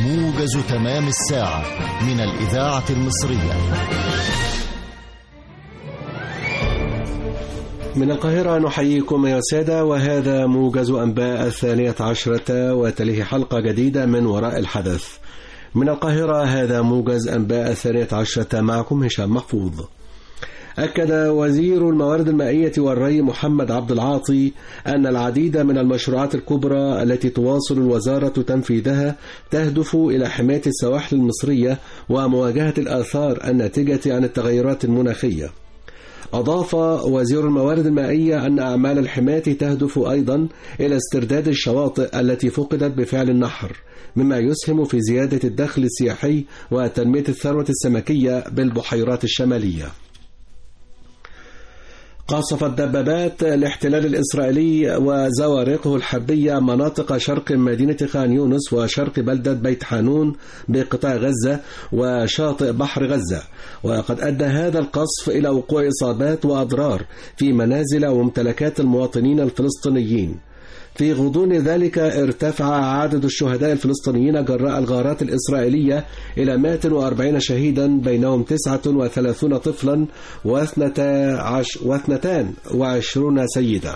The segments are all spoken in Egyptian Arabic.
موجز تمام الساعة من الإذاعة المصرية من القاهرة نحييكم يا سادة وهذا موجز أنباء الثانية عشرة وتليه حلقة جديدة من وراء الحدث من القاهرة هذا موجز أنباء الثانية عشرة معكم هشام محفوظ أكد وزير الموارد المائية والري محمد عبد العاطي أن العديد من المشروعات الكبرى التي تواصل الوزارة تنفيذها تهدف إلى حماية السواحل المصرية ومواجهة الآثار الناتجة عن التغيرات المناخية أضاف وزير الموارد المائية أن أعمال الحماية تهدف أيضا إلى استرداد الشواطئ التي فقدت بفعل النحر مما يسهم في زيادة الدخل السياحي وتنمية الثروة السمكية بالبحيرات الشمالية قاصفت دبابات الاحتلال الإسرائيلي وزوارقه الحربية مناطق شرق مدينة خان يونس وشرق بلدة بيت حانون بقطاع غزة وشاطئ بحر غزة وقد أدى هذا القصف إلى وقوع إصابات وأضرار في منازل وممتلكات المواطنين الفلسطينيين في غضون ذلك ارتفع عدد الشهداء الفلسطينيين جراء الغارات الإسرائيلية إلى 140 شهيدا بينهم 39 طفلا و22 سيدة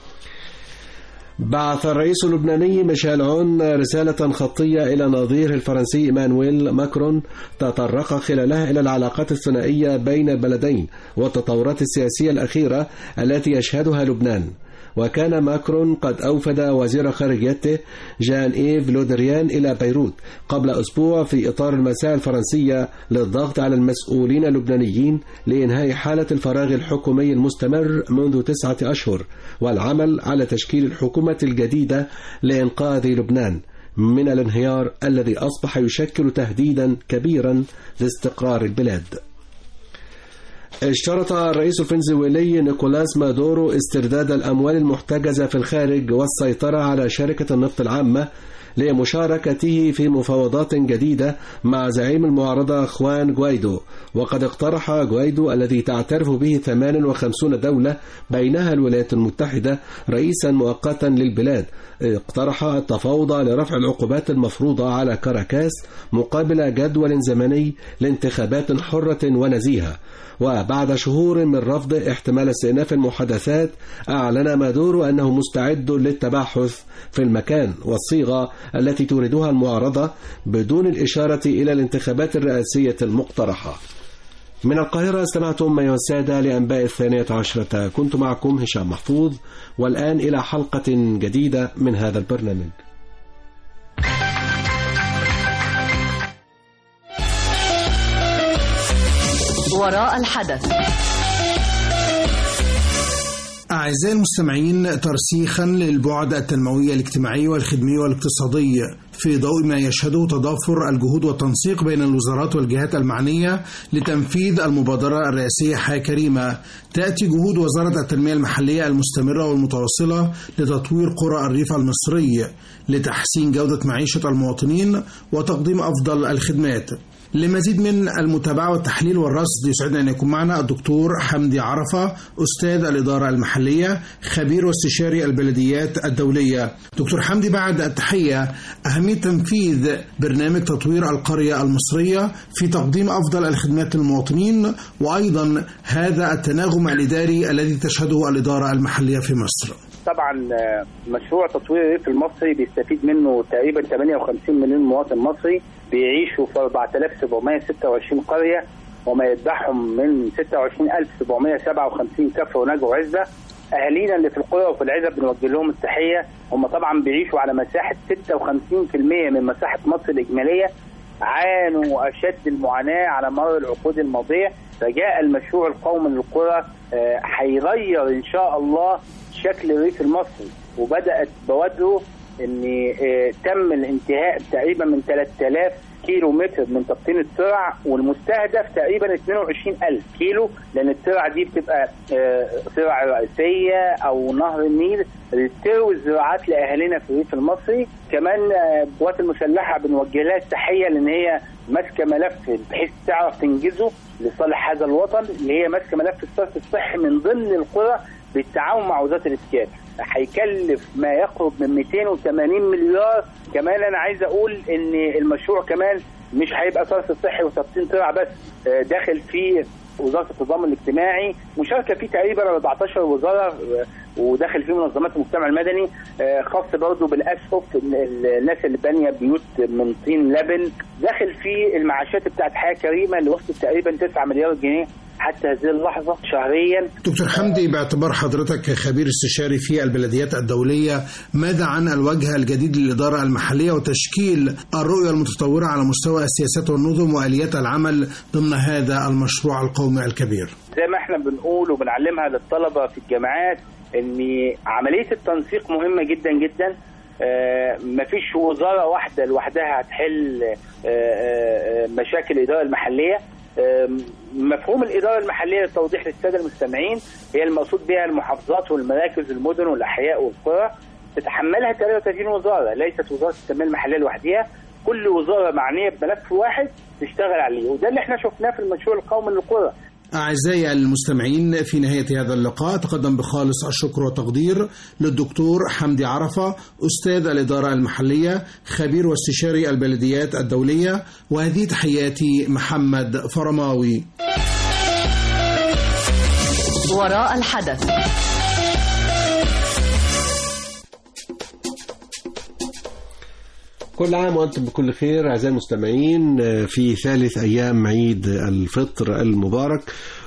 بعث الرئيس اللبناني ميشيل عون رسالة خطية إلى نظيره الفرنسي إيمانويل ماكرون تطرق خلالها إلى العلاقات الثنائية بين البلدين والتطورات السياسية الأخيرة التي يشهدها لبنان وكان ماكرون قد أوفد وزير خارجيته جان إيف لودريان إلى بيروت قبل أسبوع في إطار المساعي الفرنسية للضغط على المسؤولين اللبنانيين لإنهاء حالة الفراغ الحكومي المستمر منذ تسعة أشهر والعمل على تشكيل الحكومة الجديدة لإنقاذ لبنان من الانهيار الذي أصبح يشكل تهديدا كبيرا لاستقرار البلاد اشترط الرئيس الفنزويلي نيكولاس مادورو استرداد الأموال المحتجزة في الخارج والسيطرة على شركة النفط العامة لمشاركته في مفاوضات جديدة مع زعيم المعارضة خوان جوايدو وقد اقترح جوايدو الذي تعترف به 58 دولة بينها الولايات المتحدة رئيسا مؤقتا للبلاد اقترح التفاوض لرفع العقوبات المفروضة على كاراكاس مقابل جدول زمني لانتخابات حرة ونزيهة وبعد شهور من رفض احتمال استئناف المحادثات أعلن مادورو أنه مستعد للتباحث في المكان والصيغة التي تريدها المعارضة بدون الإشارة إلى الانتخابات الرئاسية المقترحة من القاهرة استمعتم أيها السادة لأنباء الثانية عشرة كنت معكم هشام محفوظ والآن إلى حلقة جديدة من هذا البرنامج وراء الحدث أعزائي المستمعين ترسيخا للبعد التنموي الاجتماعي والخدمي والاقتصادي في ضوء ما يشهده تضافر الجهود والتنسيق بين الوزارات والجهات المعنية لتنفيذ المبادرة الرئاسية حياة كريمة تأتي جهود وزارة التنمية المحلية المستمرة والمتواصلة لتطوير قرى الريف المصري لتحسين جودة معيشة المواطنين وتقديم أفضل الخدمات لمزيد من المتابعة والتحليل والرصد يسعدنا أن يكون معنا الدكتور حمدي عرفة أستاذ الإدارة المحلية خبير واستشاري البلديات الدولية دكتور حمدي بعد التحية أهمية تنفيذ برنامج تطوير القرية المصرية في تقديم أفضل الخدمات للمواطنين وأيضا هذا التناغم الإداري الذي تشهده الإدارة المحلية في مصر طبعا مشروع تطوير الريف المصري بيستفيد منه تقريبا 58 مليون مواطن مصري بيعيشوا في 4726 قريه وما يتبعهم من 26757 كفر ونجع وعزه اهالينا اللي في القرى وفي العزب بنوجه لهم التحيه هم طبعا بيعيشوا على مساحه 56% من مساحه مصر الاجماليه عانوا اشد المعاناه على مر العقود الماضيه فجاء المشروع القومي للقرى هيغير ان شاء الله شكل الريف المصري وبدات بوادره ان تم الانتهاء تقريبا من 3000 كيلو متر من تبطين الترع والمستهدف تقريبا 22000 كيلو لان الترع دي بتبقى ترع رئيسيه او نهر النيل تروي الزراعات لاهالينا في الريف المصري كمان القوات المسلحه بنوجه لها التحيه لان هي ماسكه ملف بحيث تعرف تنجزه لصالح هذا الوطن اللي هي ماسكه ملف الصرف الصحي من ضمن القرى بالتعاون مع وزاره الاسكان هيكلف ما يقرب من 280 مليار كمان انا عايز اقول ان المشروع كمان مش هيبقى صرف صحي وتبطين ترع بس آه، داخل فيه وزاره النظام الاجتماعي مشاركه فيه تقريبا 14 وزاره آه، وداخل فيه منظمات المجتمع المدني آه، خاص برضه بالاسقف ال- ال- الناس اللي بانيه بيوت من طين لبن داخل فيه المعاشات بتاعت حياه كريمه اللي وصلت تقريبا 9 مليار جنيه حتى هذه اللحظه شهريا دكتور حمدي باعتبار حضرتك خبير استشاري في البلديات الدولية ماذا عن الوجه الجديد للإدارة المحلية وتشكيل الرؤية المتطورة على مستوى السياسات والنظم وآليات العمل ضمن هذا المشروع القومي الكبير زي ما احنا بنقول وبنعلمها للطلبه في الجامعات ان عمليه التنسيق مهمه جدا جدا آه، مفيش وزاره واحده لوحدها هتحل آه، آه، آه، مشاكل الاداره المحليه آه، مفهوم الاداره المحليه للتوضيح للساده المستمعين هي المقصود بها المحافظات والمراكز المدن والاحياء والقرى تتحملها 33 وزاره ليست وزاره التنميه المحليه لوحدها كل وزاره معنيه بملف واحد تشتغل عليه وده اللي احنا شفناه في المشروع القومي للقرى أعزائي المستمعين في نهاية هذا اللقاء تقدم بخالص الشكر والتقدير للدكتور حمدي عرفة أستاذ الإدارة المحلية خبير واستشاري البلديات الدولية وهذه تحياتي محمد فرماوي وراء الحدث كل عام وأنتم بكل خير أعزائي المستمعين في ثالث أيام عيد الفطر المبارك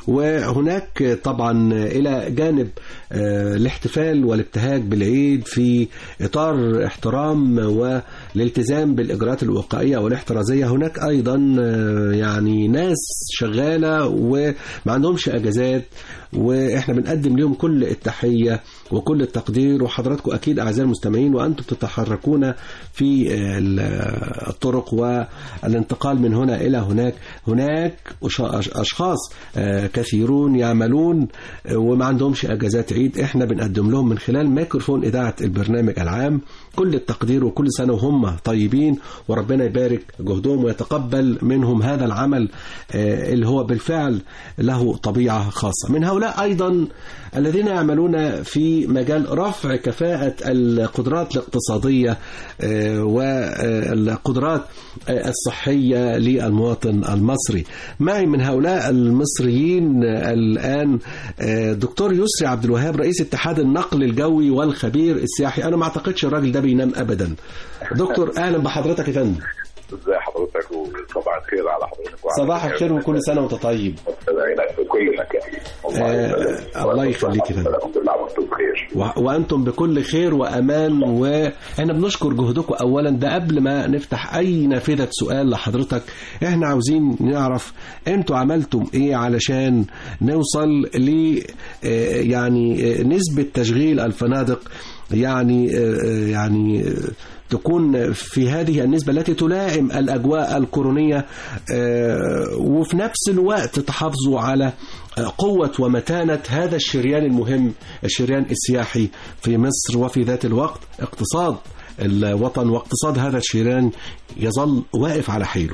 وهناك طبعا إلى جانب آه، الاحتفال والابتهاج بالعيد في إطار احترام والالتزام بالإجراءات الوقائية والاحترازية هناك أيضا آه، يعني ناس شغالة وما عندهمش أجازات واحنا بنقدم لهم كل التحية وكل التقدير وحضراتكم أكيد أعزائي المستمعين وأنتم تتحركون في ال- الطرق والانتقال من هنا إلى هناك هناك أش- أشخاص آه، كثيرون يعملون آه، وما عندهمش أجازات عيد احنا بنقدم لهم من خلال ميكروفون إذاعة البرنامج العام كل التقدير وكل سنة وهم طيبين وربنا يبارك جهدهم ويتقبل منهم هذا العمل آه، اللي هو بالفعل له طبيعة خاصة من هؤلاء أيضا الذين يعملون في مجال رفع كفاءة القدرات الاقتصادية آه، والقدرات آه، الصحية للمواطن المصري معي من هؤلاء المصريين آه، الآن آه، دكتور يسري عبد الوهاب رئيس اتحاد النقل الجوي والخبير السياحي أنا ما أعتقدش الراجل ده بينام أبدا دكتور أهلا بحضرتك يا فندم ازي حضرتك وصباح الخير على حضرتك وعلى صباح الخير وكل سنة وأنت طيب مستمعينك في كل مكان آه، الله يخليك يا فندم. كل عام وانتم بخير و- وانتم بكل خير وامان واحنا بنشكر جهدكم اولا ده قبل ما نفتح اي نافذه سؤال لحضرتك احنا عاوزين نعرف انتوا عملتم ايه علشان نوصل ل آه، يعني آه، نسبه تشغيل الفنادق يعني آه، يعني آه، تكون في هذه النسبة التي تلائم الأجواء الكورونية آه، وفي نفس الوقت تحافظوا على آه، قوة ومتانة هذا الشريان المهم الشريان السياحي في مصر وفي ذات الوقت اقتصاد الوطن واقتصاد هذا الشريان يظل واقف على حيله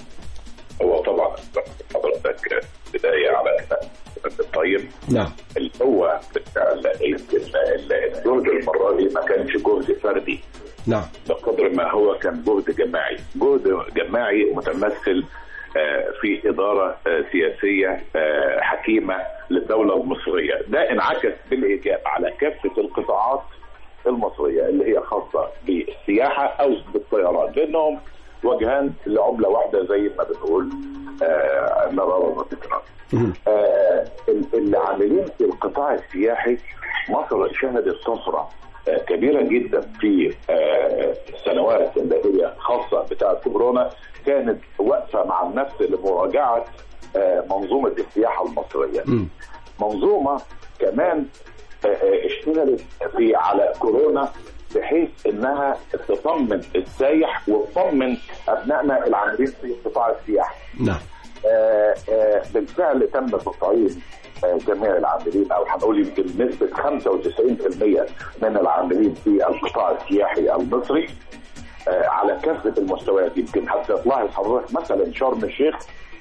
هو طبعا حضرتك بدايه على الطيب نعم اللي هو بالفعل يمكن الجهد المره دي ما كانش جهد فردي نعم بقدر ما هو كان جهد جماعي جهد جماعي متمثل آه، في إدارة آه، سياسية آه، حكيمة للدولة المصرية ده انعكس بالإيجاب على كافة القطاعات المصرية اللي هي خاصة بالسياحة أو بالطيران لأنهم وجهان لعملة واحدة زي ما بنقول آه، مرارا وتكرارا مهم. آه، اللي عاملين في القطاع السياحي مصر شهدت طفره آه، كبيره جدا في آه، السنوات اللي هي خاصه بتاعه كورونا كانت واقفه مع النفس لمراجعه آه، منظومه السياحه المصريه. مم. منظومه كمان آه، آه، اشتغلت في على كورونا بحيث انها تطمن السايح وتطمن ابنائنا العاملين في قطاع السياحه. نعم آه، آه، بالفعل تم تصعيد آه، جميع العاملين او هنقول يمكن نسبه 95% من العاملين في القطاع السياحي المصري آه، على كافه المستويات يمكن حتى تلاحظ حضرتك مثلا شرم الشيخ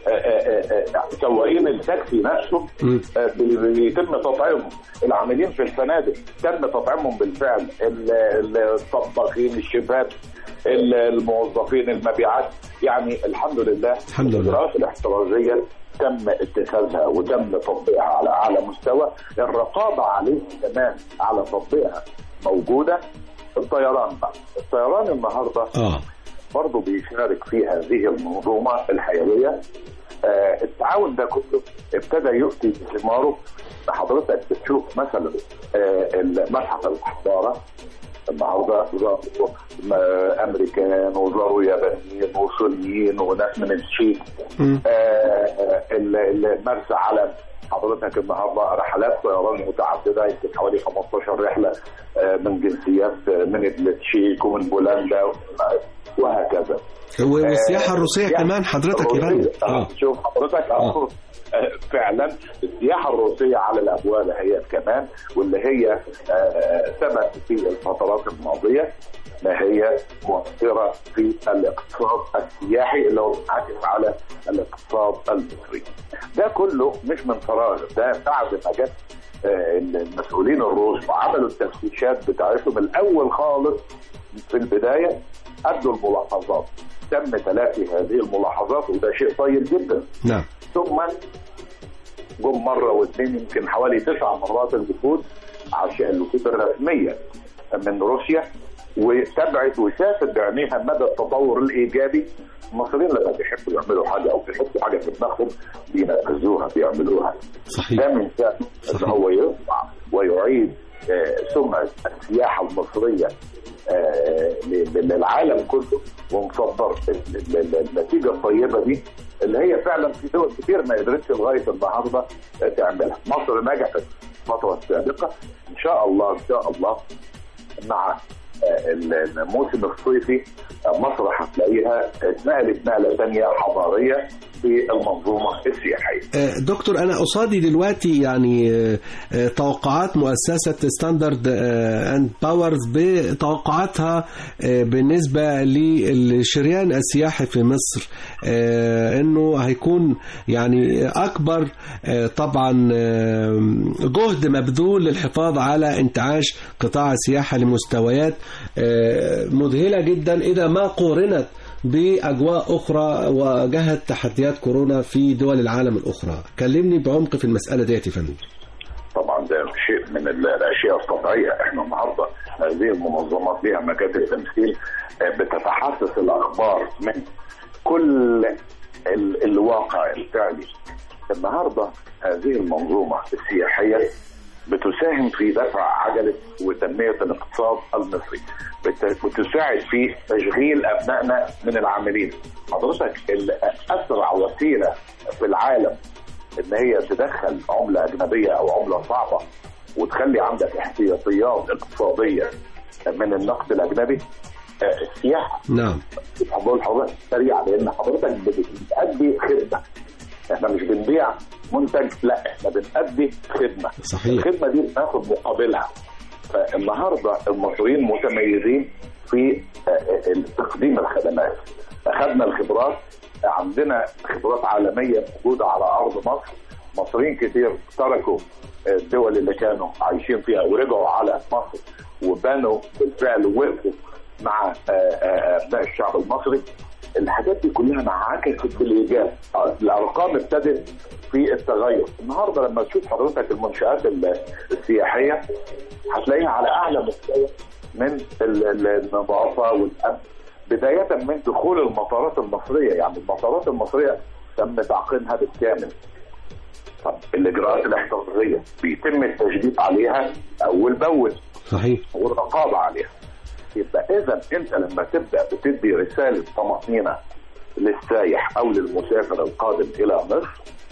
آه، آه، آه، سواقين التاكسي نفسه مم. آه، بي- بيتم تطعيمهم العاملين في الفنادق تم تطعيمهم بالفعل ال- ال- الطباخين الشيفات ال- الموظفين المبيعات يعني الحمد لله الحمد لله. الاجراءات الاحترازيه تم اتخاذها وتم تطبيقها على اعلى مستوى الرقابه عليه كمان على تطبيقها موجوده الطيران بقى الطيران النهارده اه برضه بيشارك في هذه المنظومه الحيويه آه التعاون ده كله ابتدى يؤتي ثماره حضرتك بتشوف مثلا آه متحف الحضاره النهارده زاروا م- امريكان وزاروا يابانيين وصينيين وناس من التشيك مم. آه، آه، ال- ال- مرسى علم حضرتك النهارده رحلات طيران متعدده يمكن حوالي 15 رحله آه، من جنسيات آه، من التشيك ومن بولندا وهكذا والسياحه آه، الروسيه يعني كمان حضرتك يا فندم الروسية- اه شوف حضرتك آه. آه. فعلا السياحه الروسيه على الابواب هي كمان واللي هي آه، ثبت في الفترات الماضيه ما هي مؤثره في الاقتصاد السياحي اللي هو بينعكس على الاقتصاد المصري. ده كله مش من فراغ ده بعد ما جت آه، المسؤولين الروس وعملوا التفتيشات بتاعتهم الاول خالص في البدايه ادوا الملاحظات تم تلافي هذه الملاحظات وده شيء طيب جدا نعم ثم جم مره واثنين يمكن حوالي تسع مرات الوفود عشان الوفود الرسميه من روسيا وتابعت وشافت بعينيها مدى التطور الايجابي المصريين لما بيحبوا يعملوا حاجه او بيحطوا حاجه في دماغهم بينفذوها بيعملوها صحيح ده من شأنه صحيح. ان هو يرفع ويعيد آه، سمعه السياحه المصريه آه، ل- للعالم كله ونصدر ال- ال- ال- النتيجه الطيبه دي اللي هي فعلا في دول كتير ما قدرتش لغايه النهارده آه، تعملها مصر نجحت الفتره السابقه ان شاء الله ان شاء الله مع آه، ال- الموسم الصيفي آه، مصر هتلاقيها اتنقلت نقله ثانيه حضاريه في المنظومه السياحيه. آه، دكتور انا قصادي دلوقتي يعني آه، آه، توقعات مؤسسه ستاندرد اند باورز بتوقعاتها آه، بالنسبه للشريان السياحي في مصر آه، انه هيكون يعني اكبر آه، طبعا آه، جهد مبذول للحفاظ على انتعاش قطاع السياحه لمستويات آه، مذهله جدا اذا ما قورنت باجواء اخرى واجهت تحديات كورونا في دول العالم الاخرى كلمني بعمق في المساله ديت يا فندم طبعا ده شيء من ال- الاشياء الطبيعيه احنا النهارده هذه المنظمات ليها مكاتب تمثيل آه، بتتحسس الاخبار من كل ال- الواقع الفعلي النهارده هذه المنظومه السياحيه بتساهم في دفع عجله وتنميه الاقتصاد المصري بت- بتساعد في تشغيل ابنائنا من العاملين حضرتك ال- اسرع وسيله في العالم ان هي تدخل عمله اجنبيه او عمله صعبه وتخلي عندك احتياطيات اقتصاديه من النقد الاجنبي آه، السياحه نعم بقول لحضرتك سريع لان حضرتك بتأدي خدمه احنا مش بنبيع منتج لا احنا بنأدي خدمه صحيح. الخدمه دي بناخد مقابلها فالنهارده المصريين متميزين في آه، آه، تقديم الخدمات اخذنا الخبرات عندنا خبرات عالميه موجوده على ارض مصر مصريين كتير تركوا الدول اللي كانوا عايشين فيها ورجعوا على مصر وبنوا بالفعل ووقفوا مع آه، آه، ابناء الشعب المصري الحاجات دي كلها انعكست بالايجاب الارقام ابتدت في التغير النهارده لما تشوف حضرتك المنشات ال- السياحيه هتلاقيها على اعلى مستوى من ال- ال- النظافه والامن بدايه من دخول المطارات المصريه يعني المطارات المصريه تم تعقيمها بالكامل طب الاجراءات الاحترازيه بيتم التشديد عليها اول باول صحيح والرقابه عليها يبقى اذا انت لما تبدا بتدي رساله طمانينه للسايح او للمسافر القادم الى مصر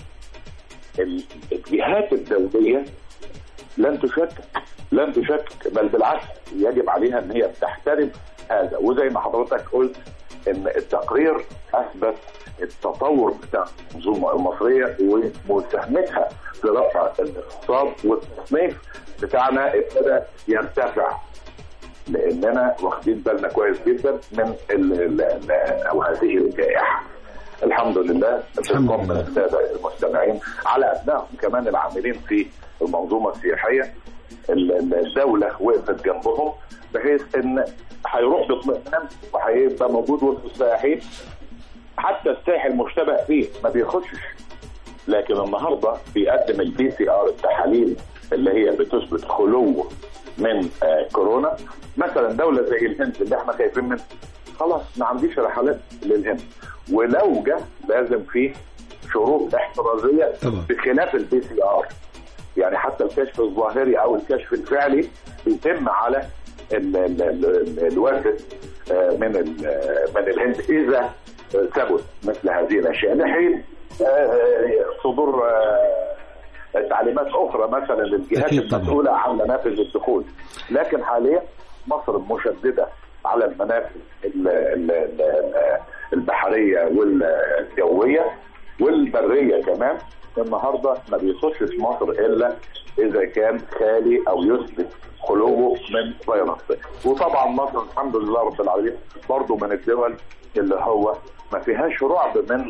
ال- الجهات الدوليه لن تشكك لن تشكك بل بالعكس يجب عليها ان هي تحترم هذا وزي ما حضرتك قلت ان التقرير اثبت التطور بتاع المنظومه المصريه ومساهمتها في رفع الاقتصاد والتصنيف بتاعنا ابتدى يرتفع لاننا واخدين بالنا كويس جدا من ال ال ال او هذه الجائحه. الحمد لله الحمد بالقوم من لله. الساده المستمعين على ابنائهم كمان العاملين في المنظومه السياحيه ال- ال- الدوله وقفت جنبهم بحيث ان هيروح باطمئنان وهيبقى موجود وسط السائحين حتى الساحل مشتبه فيه ما بيخشش لكن النهارده بيقدم البي سي ار التحاليل اللي هي بتثبت خلو من آه كورونا مثلا دوله زي الهند اللي احنا خايفين منها خلاص ما عنديش رحلات للهند ولو جه لازم فيه شروط احترازيه طبعا. بخلاف البي سي ار يعني حتى الكشف الظاهري او الكشف الفعلي بيتم على ال- ال- ال- الوافد آه، من ال- آه، من الهند اذا آه، ثبت مثل هذه الاشياء لحين آه، آه، صدور آه، تعليمات اخرى مثلا للجهات أكيد طبعا. المسؤوله عن منافذ الدخول لكن حاليا مصر مشدده على المنافذ ال- ال- ال- البحريه والجويه والبريه كمان النهارده ما بيخشش مصر الا اذا كان خالي او يثبت خلوه من فيروس وطبعا مصر الحمد لله رب العالمين برضه من الدول اللي هو ما فيهاش رعب من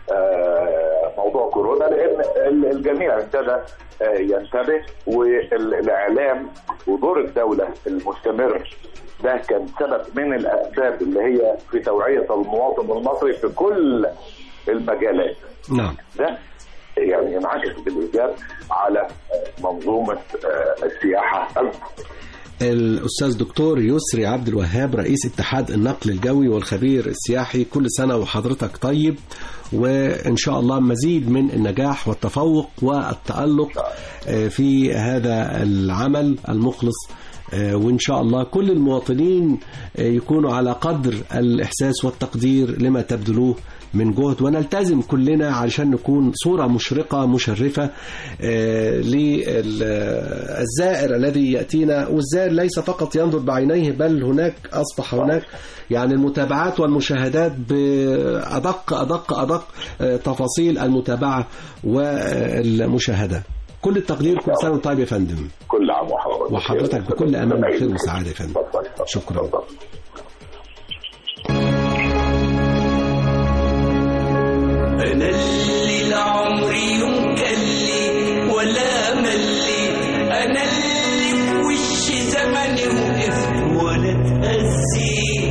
آه، موضوع كورونا لان ال- الجميع ابتدى آه، ينتبه والاعلام ودور الدوله المستمر ده كان سبب من الاسباب اللي هي في توعيه المواطن المصري في كل المجالات نعم ده يعني ينعكس بالايجاب على آه، منظومه آه، السياحه الأستاذ دكتور يسري عبد الوهاب رئيس اتحاد النقل الجوي والخبير السياحي كل سنة وحضرتك طيب وإن شاء الله مزيد من النجاح والتفوق والتألق آه، في هذا العمل المخلص آه، وإن شاء الله كل المواطنين آه، يكونوا على قدر الإحساس والتقدير لما تبذلوه من جهد ونلتزم كلنا علشان نكون صورة مشرقة مشرفة آه، للزائر الذي يأتينا والزائر ليس فقط ينظر بعينيه بل هناك أصبح هناك يعني المتابعات والمشاهدات بأدق أدق أدق آه، تفاصيل المتابعة والمشاهدة كل التقدير كل سنة وانت طيب يا فندم كل عام وحضرتك وحضرتك بكل أمان وخير وسعادة يا فندم اتفضل، اتفضل، شكرا. اتفضل. أنا اللي لعمري يوم كلي ولا ملي أنا اللي في وش زمني وقفت ولا اتأذي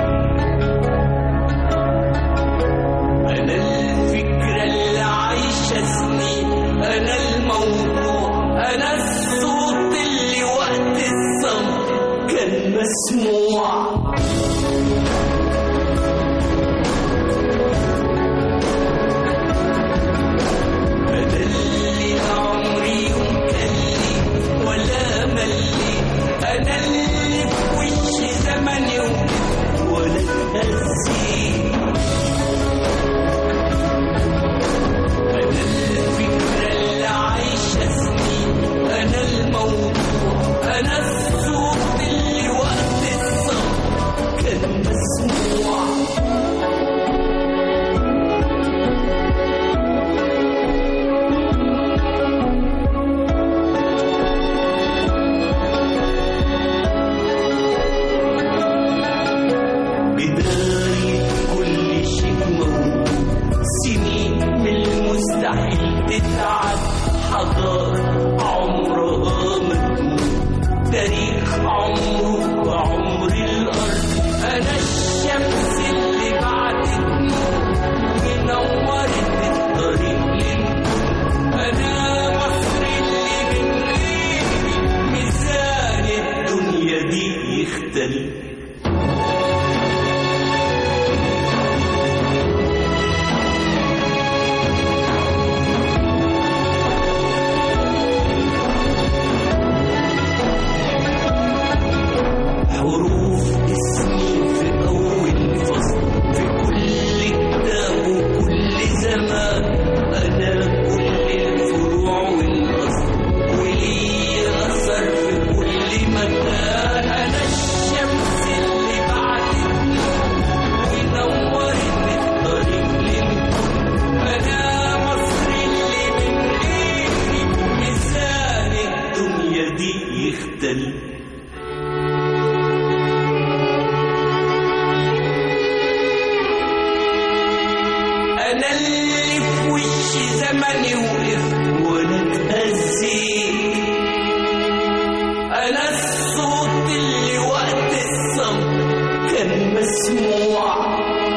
أنا الفكرة اللي عايشة سنين أنا الموضوع أنا الصوت اللي وقت الصمت كان مسموع أنا اللي عمري يوم كلي ولا ملي أنا اللي في وش زمني ولا اتأذي أنا الفكرة اللي عايشة سنين أنا الموضوع أنا الصوت اللي وقت الصمت كان مسموع بداية كل شيء موجود سنين من المستحيل تتعد حضارة عمرها ما تموت تاريخ عمره وعمر الأرض أنا الشمس اللي بعدت نور ونورت الطريق للنور أنا مصر اللي من غيري ميزان الدنيا دي يختلف حروف اسمي في أول فصل في كل كتاب وكل زمان أنا كل الفروع والأصل ولي أثر في كل مكان أنا الشمس اللي بعد مسموع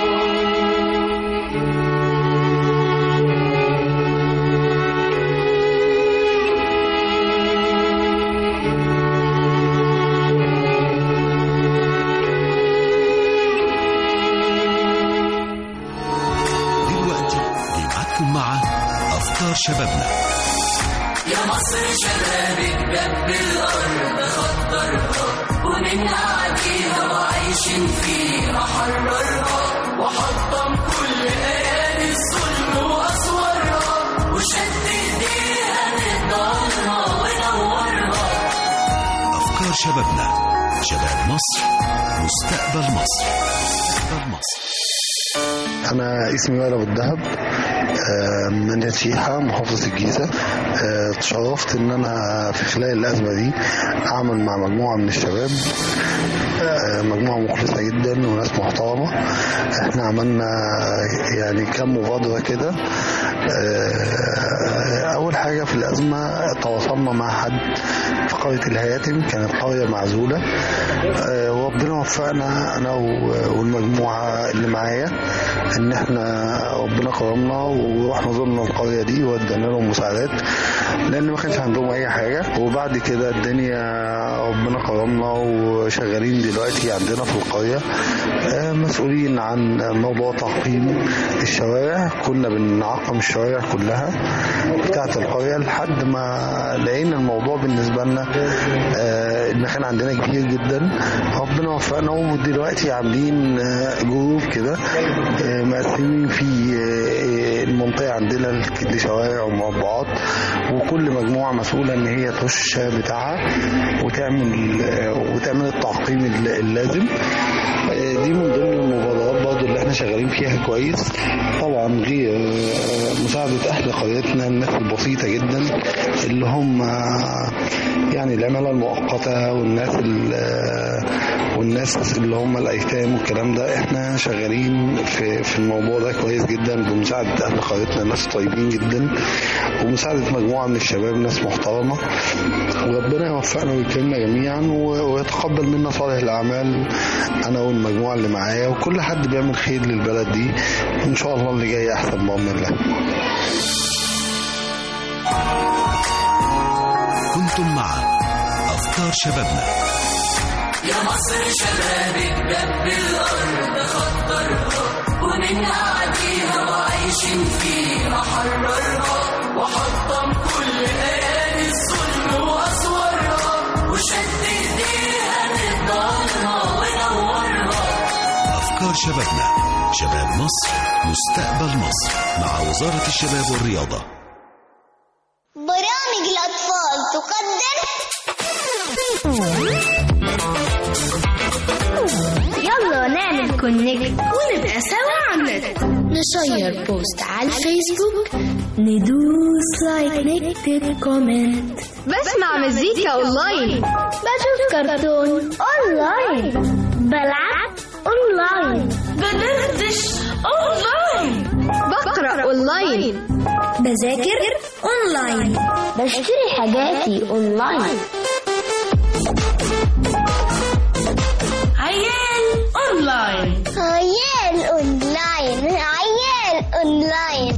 دلوقتي جمعتكم مع أفكار شبابنا يا مصر شبابك دب الأرض خطرها ومنها عديها وعايشين فيها حررها وحطم كل أيادي الظلم وأسوارها وشد إيديها نضالها ونورها أفكار شبابنا شباب مصر مستقبل مصر مستقبل مصر أنا اسمي وائل أبو الدهب آه، من شيحة محافظة الجيزة آه، تشرفت إن أنا في خلال الأزمة دي أعمل مع مجموعة من الشباب آه، مجموعة مخلصة جدا وناس محترمة احنا عملنا يعني كم مبادرة كده آه، أول حاجة في الأزمة تواصلنا مع حد في قرية الهياتم كانت قرية معزولة آه، وربنا وفقنا أنا و- والمجموعة اللي معايا إن احنا ربنا كرمنا ورحنا زرنا القرية دي وادينا لهم مساعدات لأن ما كانش عندهم أي حاجة وبعد كده الدنيا ربنا كرمنا وشغالين دلوقتي عندنا في القرية آه، مسؤولين عن موضوع تعقيم الشوارع كنا بنعقم الشوارع كلها بتاعت القرية لحد ما لقينا الموضوع بالنسبة لنا آه، المكان عندنا كبير جدا ربنا وفقنا ودلوقتي عاملين آه، جروب كده آه، مقسمين في آه، المنطقة عندنا لشوارع ومربعات وكل مجموعة مسؤولة ان هي تخش الشارع بتاعها وتعمل آه، وتعمل التعقيم الل- اللازم آه، دي من ضمن المبادرات برضه اللي احنا شغالين فيها كويس طبعا غير آه، مساعدة أهل قريتنا الناس البسيطة جدا اللي هم آه، يعني العمالة المؤقتة والناس ال- آه، والناس اللي هم الأيتام والكلام ده احنا شغالين في في الموضوع ده كويس جدا بمساعدة أهل قريتنا ناس طيبين جدا ومساعدة مجموعة من الشباب ناس محترمة وربنا يوفقنا ويكرمنا جميعا و- ويتقبل منا صالح الأعمال أنا والمجموعة اللي معايا وكل حد بيعمل خير للبلد دي إن شاء الله اللي جاي أحسن بأمر الله كنتم مع أفكار شبابنا يا مصر شبابك دب الأرض خطرها ومنها عديها وعايشين فيها حررها وحطم كل أيادي الظلم وأسوارها وشد إيديها نضالها ونورها أفكار شبابنا شباب مصر مستقبل مصر مع وزارة الشباب والرياضة برامج الأطفال تقدم يلا نعمل كونكت ونبقى سوا على النت نشير بوست على الفيسبوك ندوس لايك نكتب كومنت بسمع مزيكا اونلاين بشوف كرتون اونلاين بلعب اونلاين بدردش اونلاين بقرا اونلاين بذاكر اونلاين بشتري حاجاتي اونلاين عيال اونلاين عيال اونلاين عيال اونلاين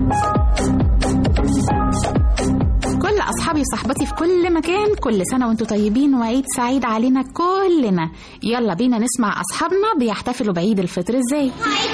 كل اصحابي وصحباتي في كل مكان كل سنه وانتم طيبين وعيد سعيد علينا كلنا يلا بينا نسمع اصحابنا بيحتفلوا بعيد الفطر ازاي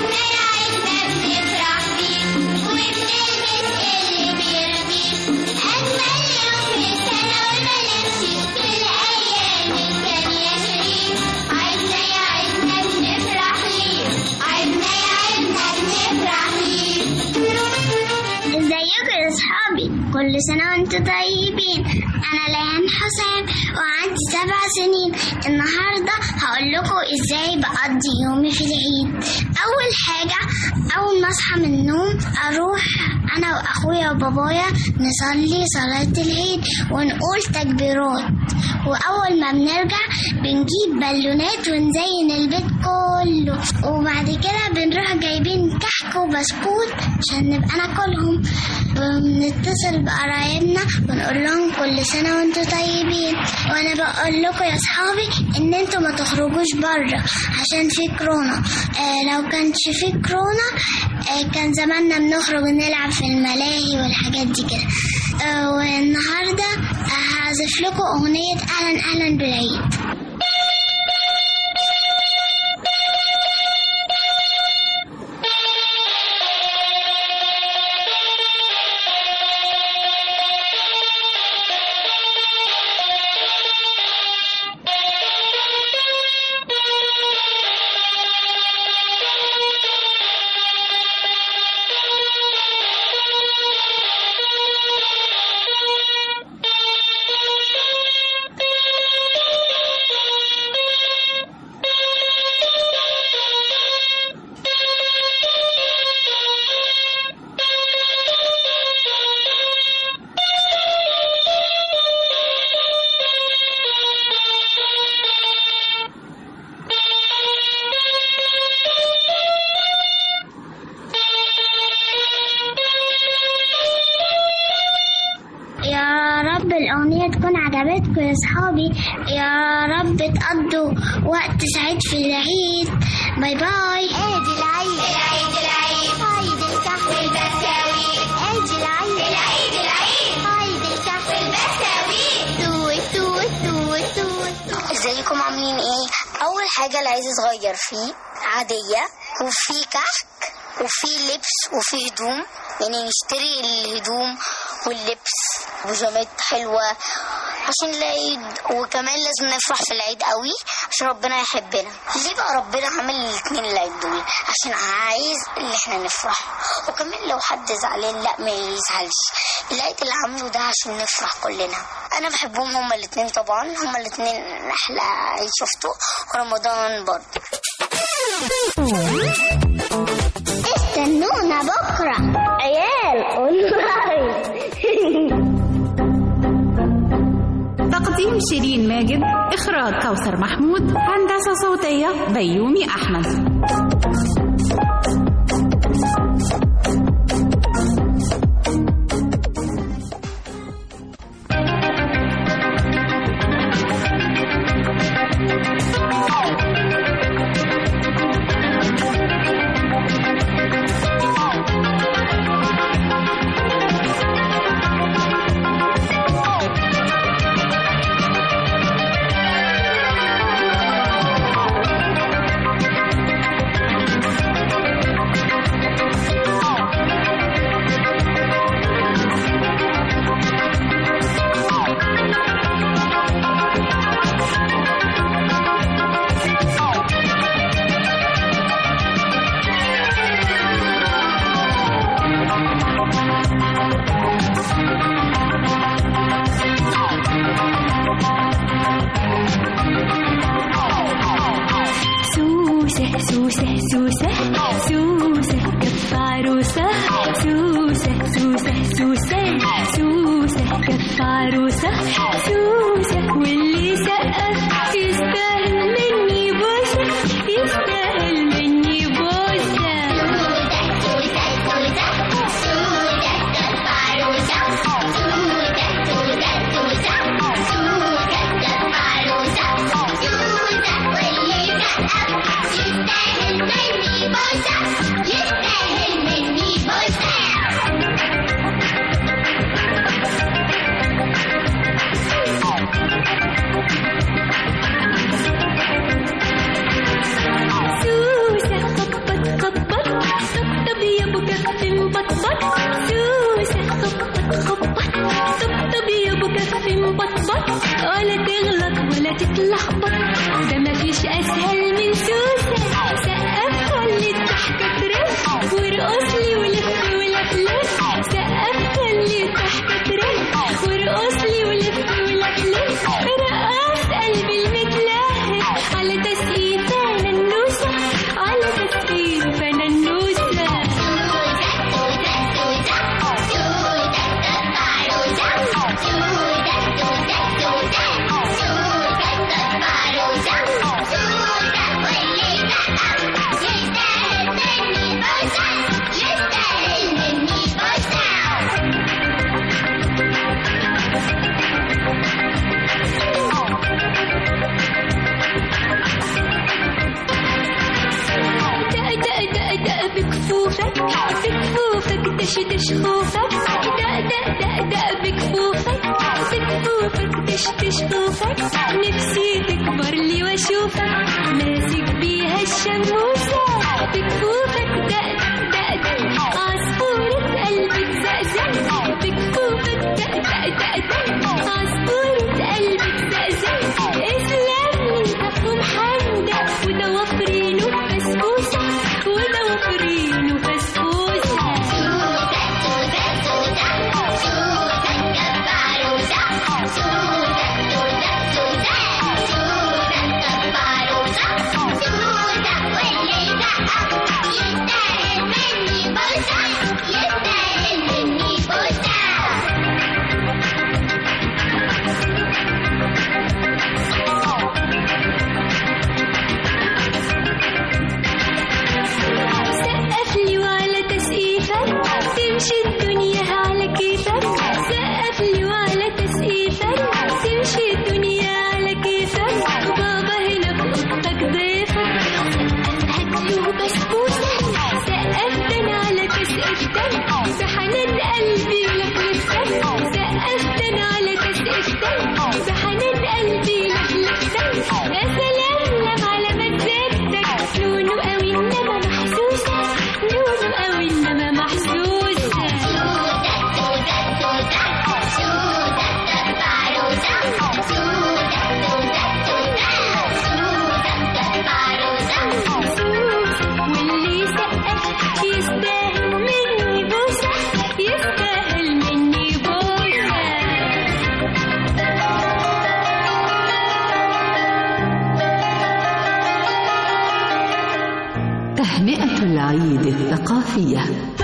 ازيكم يا اصحابي كل سنه وانتم طيبين انا ليان حسام وعندي سبع سنين النهارده هقول لكم ازاي بقضي يومي في العيد اول حاجه اول ما اصحى من النوم اروح انا واخويا وبابايا نصلي صلاه العيد ونقول تكبيرات واول ما بنرجع بنجيب بالونات ونزين البيت كله وبعد كده بنروح جايبين كحك وب- بسكوت عشان نبقى ناكلهم بنتصل بقرايبنا ونقول لهم كل سنة وانتوا طيبين وانا بقول لكم يا اصحابي ان انتوا ما تخرجوش بره عشان في كورونا آه لو كانش في كورونا آه كان زماننا بنخرج نلعب في الملاهي والحاجات دي كده آه والنهارده هعزف لكم اغنية اهلا اهلا بالعيد يا رب الأغنية تكون عجبتكم يا صحابي يا رب تقضوا وقت سعيد في العيد باي باي عيد العيد العيد العيد عيد الكحك والبسكويت عيد العيد العيد العيد عيد الكحك والبسكويت توت توت توت توت ازيكم عاملين ايه؟ أول حاجة العيد صغير فيه عادية وفي كحك وفي لبس وفي هدوم يعني نشتري الهدوم واللبس وبيجامات حلوة عشان العيد وكمان لازم نفرح في العيد قوي عشان ربنا يحبنا ليه بقى ربنا عامل الاتنين العيد دول عشان عايز اللي احنا نفرح وكمان لو حد زعلان لا ما يزعلش العيد اللي عامله ده عشان نفرح كلنا انا بحبهم هما الاتنين طبعا هما الاتنين احلى عيد شفته ورمضان برضه استنونا بكرة عيال اونلاين تقديم شيرين ماجد إخراج كوثر محمود هندسة صوتية بيومي أحمد سوسة سوسة سوسة سوسة كف عروسة سوسة سوسة سوسة سوسة كف عروسة سوسة واللي سقف يستاهل مني بوسة يستاهل مني بوسة يستاهل مني بوسة سوسة خبط خبط طبطب يا ابو كف مبطبط سوسة خبط خبط طبطب يا ابو كف مبطبط ولا تغلط ولا تتلخبط ده مفيش اسهل من سوسة سقف خلي الضحكة ترف وارقص لي ولف ولفلف سقف بكفوفك بكفوفك دشدش خوفك دق دق دق دق بكفوفك بكفوفك دشدش خوفك نفسي تكبر لي واشوفك ماسك بيها الشموسة بكفوفك دق دق دق عصفورة قلبك زقزق بكفوفك دق دق دق دق عصفورة قلبك زقزق اسلام لي مفهوم حمدة وده وفرينه بسبوسة وده وفرينه بسبوسة سقف لي وعلى تسقيفك تمشي الدنيا على كيفك سقف لي وعلى تسقيفك تمشي الدنيا على كيفك وبابا هنا في اوضتك ضيفك هاتله بسبوسة سقفت انا على تسقيفتك بحنان قلبي لفلفتك سقفت انا على تسقيفتك بحنان قلبي لفلفتك يا سلام لم على مزاجتك لونه قوي انما محسوسة لونه قوي انما محسوسة واللي سقف يستاهل مني بوسة يستاهل مني بوسة تهنئة العيد الثقافية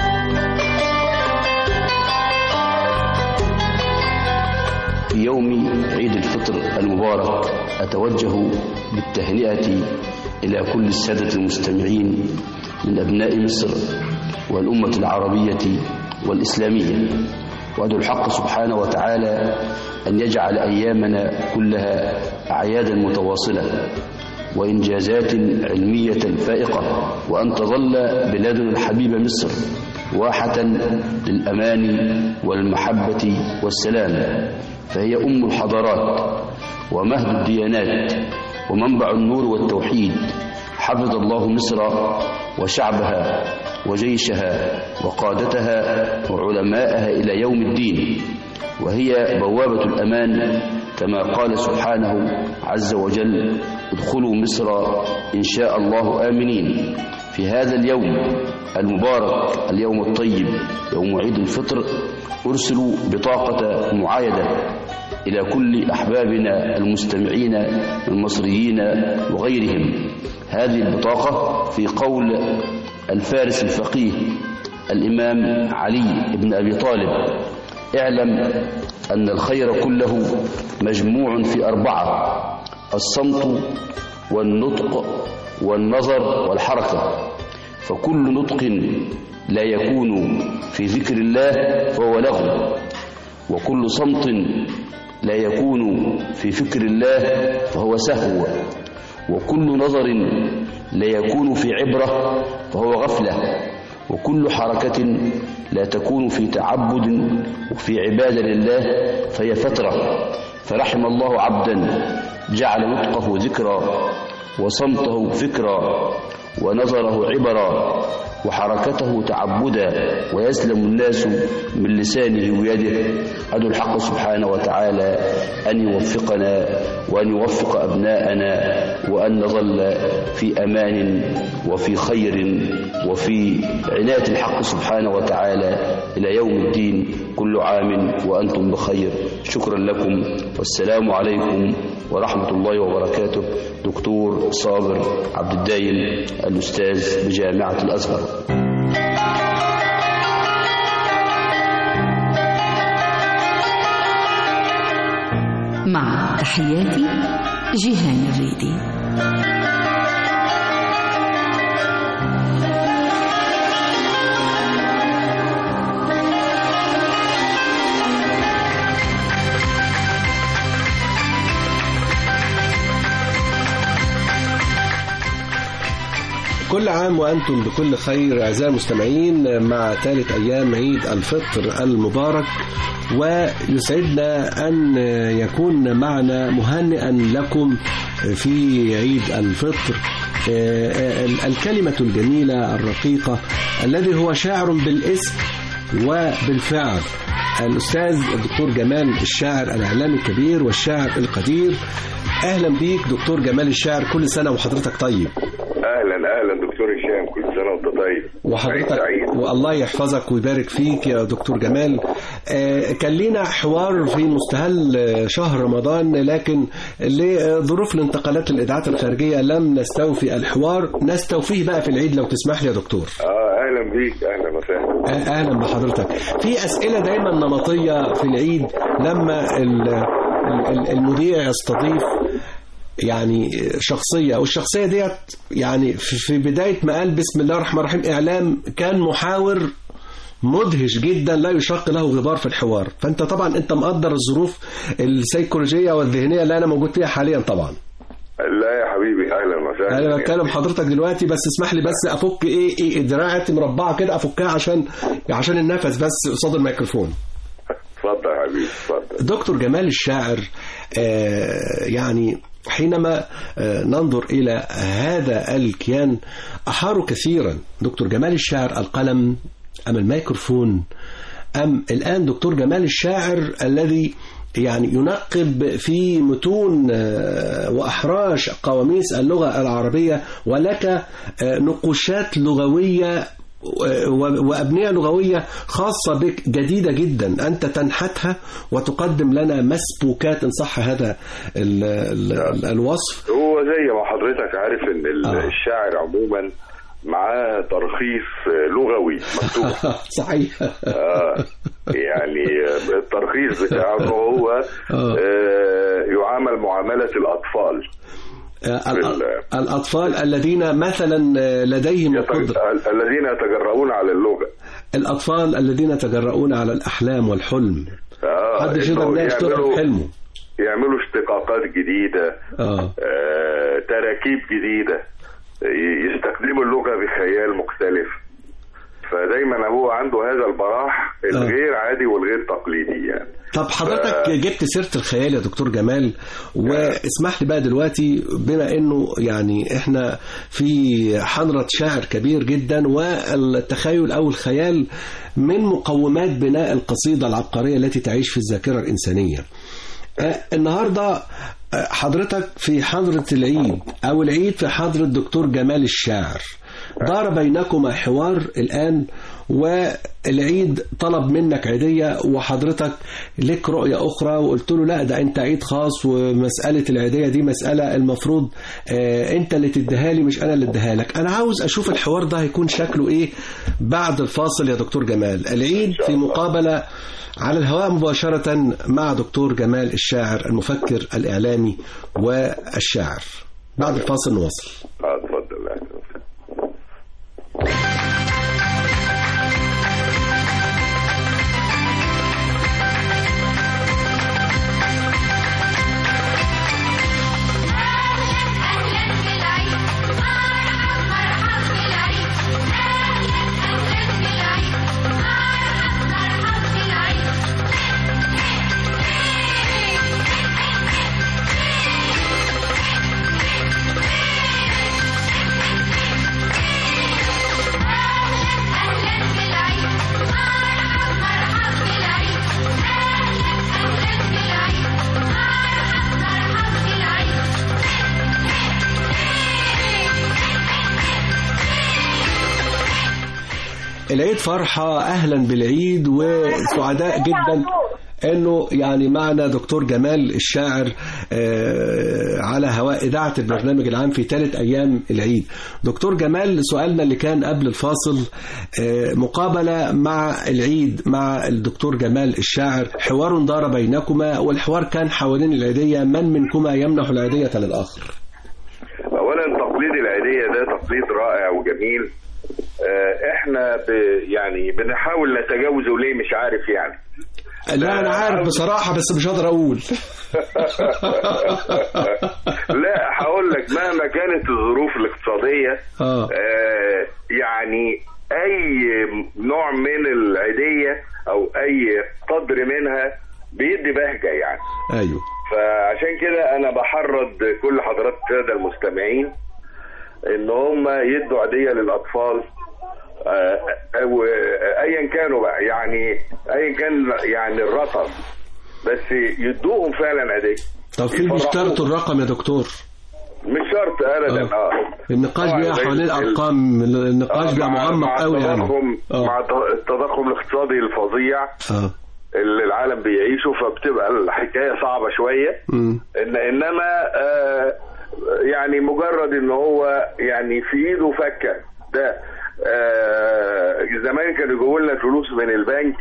في يوم عيد الفطر المبارك أتوجه بالتهنئة إلى كل السادة المستمعين من أبناء مصر والأمة العربية والإسلامية وأدعو الحق سبحانه وتعالى أن يجعل أيامنا كلها أعيادا متواصلة وإنجازات علمية فائقة وأن تظل بلادنا الحبيبة مصر واحة للأمان والمحبة والسلام فهي أم الحضارات ومهد الديانات ومنبع النور والتوحيد حفظ الله مصر وشعبها وجيشها وقادتها وعلماءها إلى يوم الدين وهي بوابة الأمان كما قال سبحانه عز وجل ادخلوا مصر إن شاء الله آمنين في هذا اليوم المبارك اليوم الطيب يوم عيد الفطر أرسل بطاقة معايدة إلى كل أحبابنا المستمعين المصريين وغيرهم هذه البطاقة في قول الفارس الفقيه الإمام علي بن أبي طالب اعلم أن الخير كله مجموع في أربعة الصمت والنطق والنظر والحركة فكل نطق لا يكون في ذكر الله فهو لغو وكل صمت لا يكون في فكر الله فهو سهو وكل نظر لا يكون في عبرة فهو غفلة وكل حركة لا تكون في تعبد وفي عبادة لله فهي فترة فرحم الله عبدا جعل نطقه ذكرى وصمته فكرا ونظره عبرا وحركته تعبدا ويسلم الناس من لسانه ويده أدعو الحق سبحانه وتعالى أن يوفقنا وأن يوفق أبناءنا وأن نظل في أمان وفي خير وفي عناية الحق سبحانه وتعالى إلى يوم الدين كل عام وأنتم بخير شكرا لكم والسلام عليكم ورحمة الله وبركاته دكتور صابر عبد الدايم الأستاذ بجامعة الأزهر مع تحياتي جيهان الريدي كل عام وأنتم بكل خير أعزائي المستمعين مع ثالث أيام عيد الفطر المبارك ويسعدنا أن يكون معنا مهنئا لكم في عيد الفطر الكلمة الجميلة الرقيقة الذي هو شاعر بالاسم وبالفعل الأستاذ الدكتور جمال الشاعر الإعلامي الكبير والشاعر القدير أهلا بيك دكتور جمال الشاعر كل سنة وحضرتك طيب اهلا اهلا دكتور هشام كل سنه وانت طيب وحضرتك والله يحفظك ويبارك فيك يا دكتور جمال آه كان لينا حوار في مستهل شهر رمضان لكن لظروف الانتقالات للإذاعات الخارجية لم نستوفي الحوار نستوفيه بقى في العيد لو تسمح لي يا دكتور اه اهلا بيك اهلا وسهلا آه اهلا بحضرتك في أسئلة دايما نمطية في العيد لما المذيع يستضيف يعني شخصية والشخصية ديت يعني في بداية ما قال بسم الله الرحمن الرحيم إعلام كان محاور مدهش جدا لا يشق له غبار في الحوار فأنت طبعا أنت مقدر الظروف السيكولوجية والذهنية اللي أنا موجود فيها حاليا طبعا لا يا حبيبي اهلا وسهلا انا بتكلم حضرتك دلوقتي بس اسمح لي بس افك ايه ايه دراعتي مربعه كده افكها عشان عشان النفس بس قصاد الميكروفون اتفضل يا حبيبي اتفضل دكتور جمال الشاعر آه يعني حينما ننظر إلى هذا الكيان أحاروا كثيرا دكتور جمال الشاعر القلم أم الميكروفون أم الآن دكتور جمال الشاعر الذي يعني ينقب في متون وأحراش قواميس اللغة العربية ولك نقوشات لغوية وأبنية لغوية خاصة بك جديدة جدا أنت تنحتها وتقدم لنا مسبوكات إن صح هذا ال ال ال الوصف هو زي ما حضرتك عارف ان آه. الشاعر عموما معاه ترخيص لغوي مكتوب صحيح آه يعني الترخيص بتاعه هو آه. آه يعامل معاملة الأطفال الأطفال الذين مثلا لديهم القدرة الذين يتجرؤون على اللغة الأطفال الذين يتجرؤون على الأحلام والحلم آه حد يقدر ده يشتغل حلمه يعملوا اشتقاقات جديدة آه. آه تراكيب جديدة يستخدموا اللغة بخيال مختلف فدايما هو عنده هذا البراح الغير عادي والغير تقليدي يعني طب حضرتك ف... جبت سيرة الخيال يا دكتور جمال واسمح لي بقى دلوقتي بما انه يعني احنا في حضرة شاعر كبير جدا والتخيل او الخيال من مقومات بناء القصيدة العبقرية التي تعيش في الذاكرة الإنسانية النهاردة حضرتك في حضرة العيد أو العيد في حضرة دكتور جمال الشاعر دار بينكما حوار الآن والعيد طلب منك عيدية وحضرتك لك رؤية أخرى وقلت له لا ده أنت عيد خاص ومسألة العيدية دي مسألة المفروض آه أنت اللي تديها لي مش أنا اللي اديها لك أنا عاوز أشوف الحوار ده هيكون شكله إيه بعد الفاصل يا دكتور جمال العيد في مقابلة على الهواء مباشرة مع دكتور جمال الشاعر المفكر الإعلامي والشاعر بعد الفاصل نواصل اتفضل العيد فرحة أهلا بالعيد وسعداء جدا انه يعني معنا دكتور جمال الشاعر على هواء اذاعه البرنامج العام في ثالث ايام العيد. دكتور جمال سؤالنا اللي كان قبل الفاصل مقابله مع العيد مع الدكتور جمال الشاعر حوار دار بينكما والحوار كان حوالين العيديه من منكما يمنح العيديه للاخر. اولا تقليد العيديه ده تقليد رائع وجميل احنا ب يعني بنحاول نتجاوزه ليه مش عارف يعني لا انا عارف بصراحه بس مش هقدر اقول لا هقول بقول لك مهما كانت الظروف الاقتصاديه اه آه يعني اي نوع من العيديه او اي قدر منها بيدي بهجه يعني ايوه فعشان كده انا بحرض كل حضرات الساده المستمعين ان هم يدوا عيديه للاطفال آه، او آه، ايا كانوا بقى يعني ايا كان يعني الرقم بس يدوهم فعلا عيديه طب في بيشترطوا الرقم يا دكتور مش شرط ابدا اه النقاش طبعاً بيبقى زي حوالين ال- الارقام النقاش آه، بيبقى مع- معمق مع قوي يعني التضخم آه. مع التضخم الاقتصادي الفظيع اه اللي العالم بيعيشه فبتبقى الحكايه صعبه شويه مم. إن انما آه يعني مجرد ان هو يعني في ايده فكه ده آه زمان كانوا يجيبوا لنا الفلوس من البنك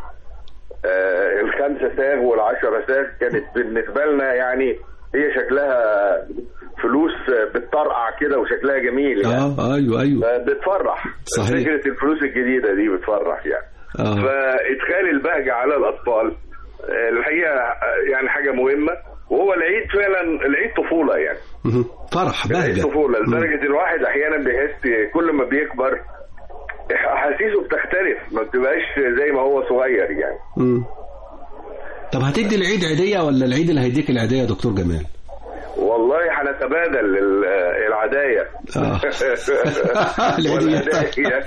آه الخمسه ساغ والعشرة ساغ كانت بالنسبه لنا يعني هي شكلها فلوس بتطرقع كده وشكلها جميل يعني اه ايوه ايوه بتفرح صحيح. فكره الفلوس الجديده دي بتفرح يعني اه فادخال البهجه على الاطفال آه، الحقيقه آه، يعني حاجه مهمه وهو العيد فعلا العيد طفوله يعني مهم. فرح العيد بهجه طفوله مم. لدرجه الواحد احيانا بيحس كل ما بيكبر احاسيسه بتختلف ما بتبقاش زي ما هو صغير يعني مم. طب هتدي العيد عيديه ولا العيد اللي هيديك العيديه يا دكتور جمال والله هنتبادل ال- العدايا آه. العيدية. والهدايا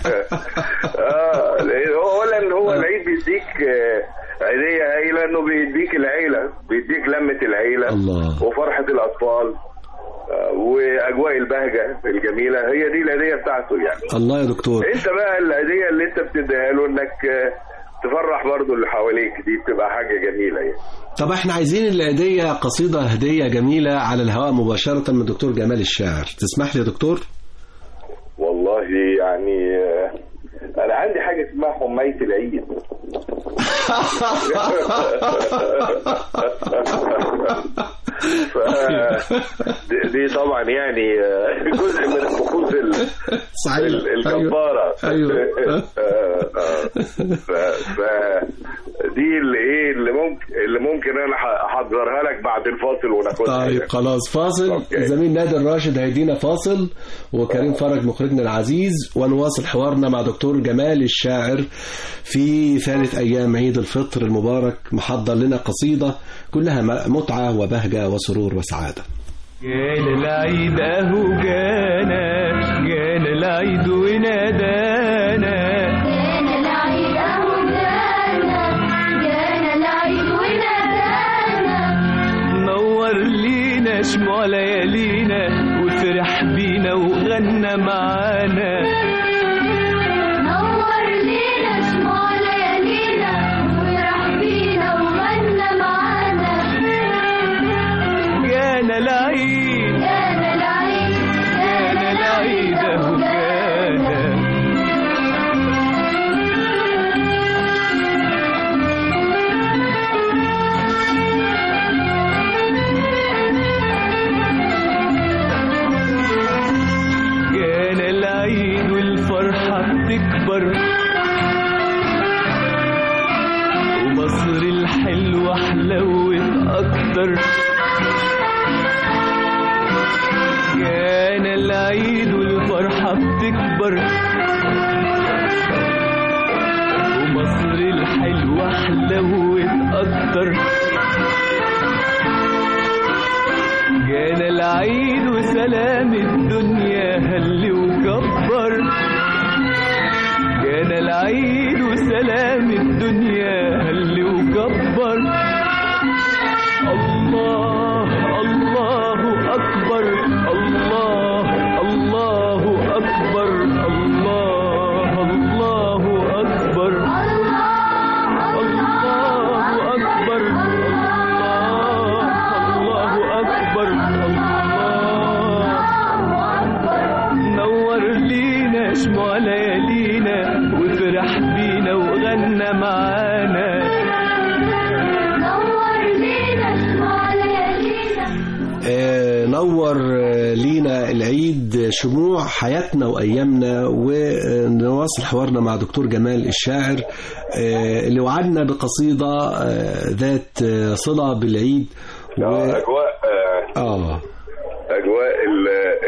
اه لأن هو اولا ان هو العيد بيديك آه، عيديه هايله انه بيديك العيله بيديك لمه العيله الله. وفرحه الاطفال آه، واجواء البهجه الجميله هي دي العيديه بتاعته يعني الله يا دكتور انت بقى العيديه اللي انت بتديها له انك آه، تفرح برضو اللي حواليك دي بتبقى حاجه جميله يعني طب احنا عايزين العيديه قصيده هديه جميله على الهواء مباشره من الدكتور جمال الشاعر تسمح لي يا دكتور والله يعني آه، انا عندي حاجه اسمها حمايه العيد ف دي- دي طبعا يعني آه، جزء من الطقوس ال- صحيح. ال- الجباره أيوة. آه، آه. ف ف- دي اللي ايه اللي ممكن اللي ممكن انا ح- احضرها لك بعد الفاصل وناخدها طيب خلاص فاصل زميل نادر راشد هيدينا فاصل وكريم فرج مخرجنا العزيز ونواصل حوارنا مع دكتور جمال الشاعر في ثالث أيام عيد الفطر المبارك محضر لنا قصيدة كلها م- متعة وبهجة وسرور وسعادة جانا العيد اهو جانا جانا العيد ونادانا جانا العيد اهو جانا جانا العيد ونادانا نور لينا شموع ليالينا وفرح بينا وغنى معانا نور لينا شموع ليالينا وفرح بينا وغنى معانا جانا العيد جانا العيد جانا العيد اهو جانا جانا العيد والفرحة بتكبر ومصر الحلوة حلوت أكتر جانا العيد والفرحة بتكبر ومصر الحلوة حلوت أكتر جانا العيد وسلام الدنيا هل وكبر جانا العيد وسلام الدنيا هل وكبر الله الله أكبر الله الله أكبر الله الله أكبر الله أكبر الله أكبر الله نور لينا شموع ليالينا وفرح بينا وغنى معانا نور لينا شموع ليالينا آه، نور آه، لينا العيد شموع حياتنا وأيامنا ونواصل حوارنا مع دكتور جمال الشاعر آه، اللي وعدنا بقصيدة آه، ذات آه، صلة بالعيد و... اجواء آه، آه اجواء ال-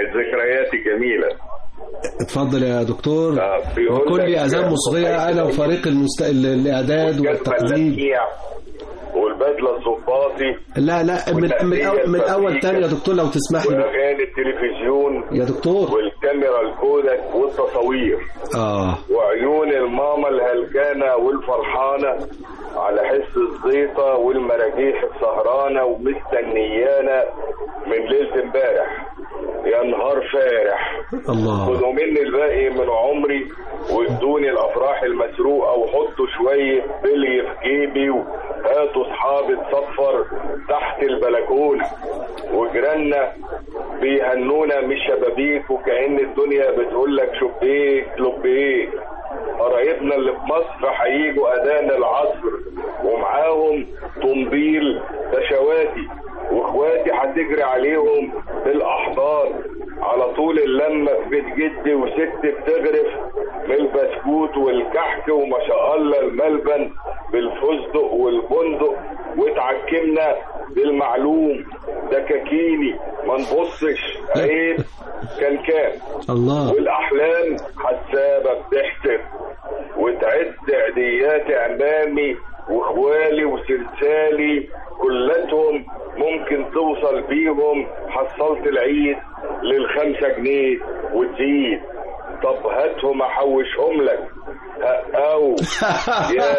جميلا اتفضل يا دكتور بيقول وكل لك اذان مصغيه انا وفريق المست... ال- الاعداد والتقديم اللميع والبدله الصباطي لا لا من من, أول من اول تاني يا دكتور لو تسمح لي واغاني التلفزيون يا دكتور والكاميرا الكودك والتصاوير اه وعيون الماما الهلكانة والفرحانة على حس الزيطة والمراجيح السهرانة ومستنيانا من ليلة امبارح يا نهار فارح الله خدوا مني الباقي من عمري وادوني الافراح المسروقه وحطوا شويه بلي في جيبي وهاتوا اصحابي تصفر تحت البلكونه وجيراننا بيهنونا من الشبابيك وكأن الدنيا بتقول لك شبيك لبيك قرايبنا اللي في مصر هيجوا اذان العصر ومعاهم طنبيل بشواتي واخواتي هتجري عليهم بالاحضان على طول اللمه في بيت جدي وست بتغرف من البسكوت والكحك وما شاء الله الملبن بالفستق والبندق واتعكمنا بالمعلوم دكاكيني ما نبصش عيب كان كام الله والاحلام حسابه بتحسب وتعد عديات عمامي واخوالي وسلسالي كلتهم ممكن توصل بيهم حصلت العيد للخمسة جنيه وتزيد طب هاتهم احوشهم لك او يا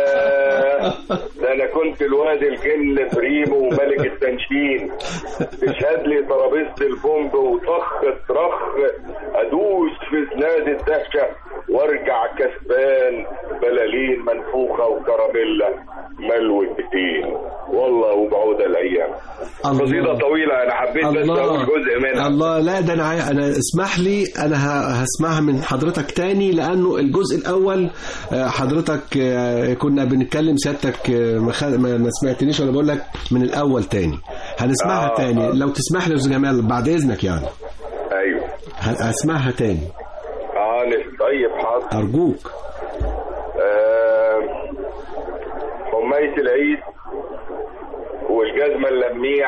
ده انا كنت الواد الجن بريمو وملك التنشين تشهد لي ترابيزه البومب وطخ طرخ ادوس في زناد الدهشه وارجع كسبان بلالين منفوخه وكراميلا ملوتين والله وبعود الايام قصيده طويله انا حبيت بس اقول جزء منها الله لا ده انا عاي- انا اسمح لي انا ه- هسمعها من حضرتك تاني لانه الجزء الاول آه، حضرتك آه، كنا بنتكلم سيادتك آه، ما خ- ما ما سمعتنيش وانا بقول لك من الاول تاني هنسمعها آه. تاني لو تسمح لي يا استاذ جمال بعد اذنك يعني ايوه ه- هسمعها تاني اه طيب حاضر ارجوك آه، حماية العيد والجزمة اللميع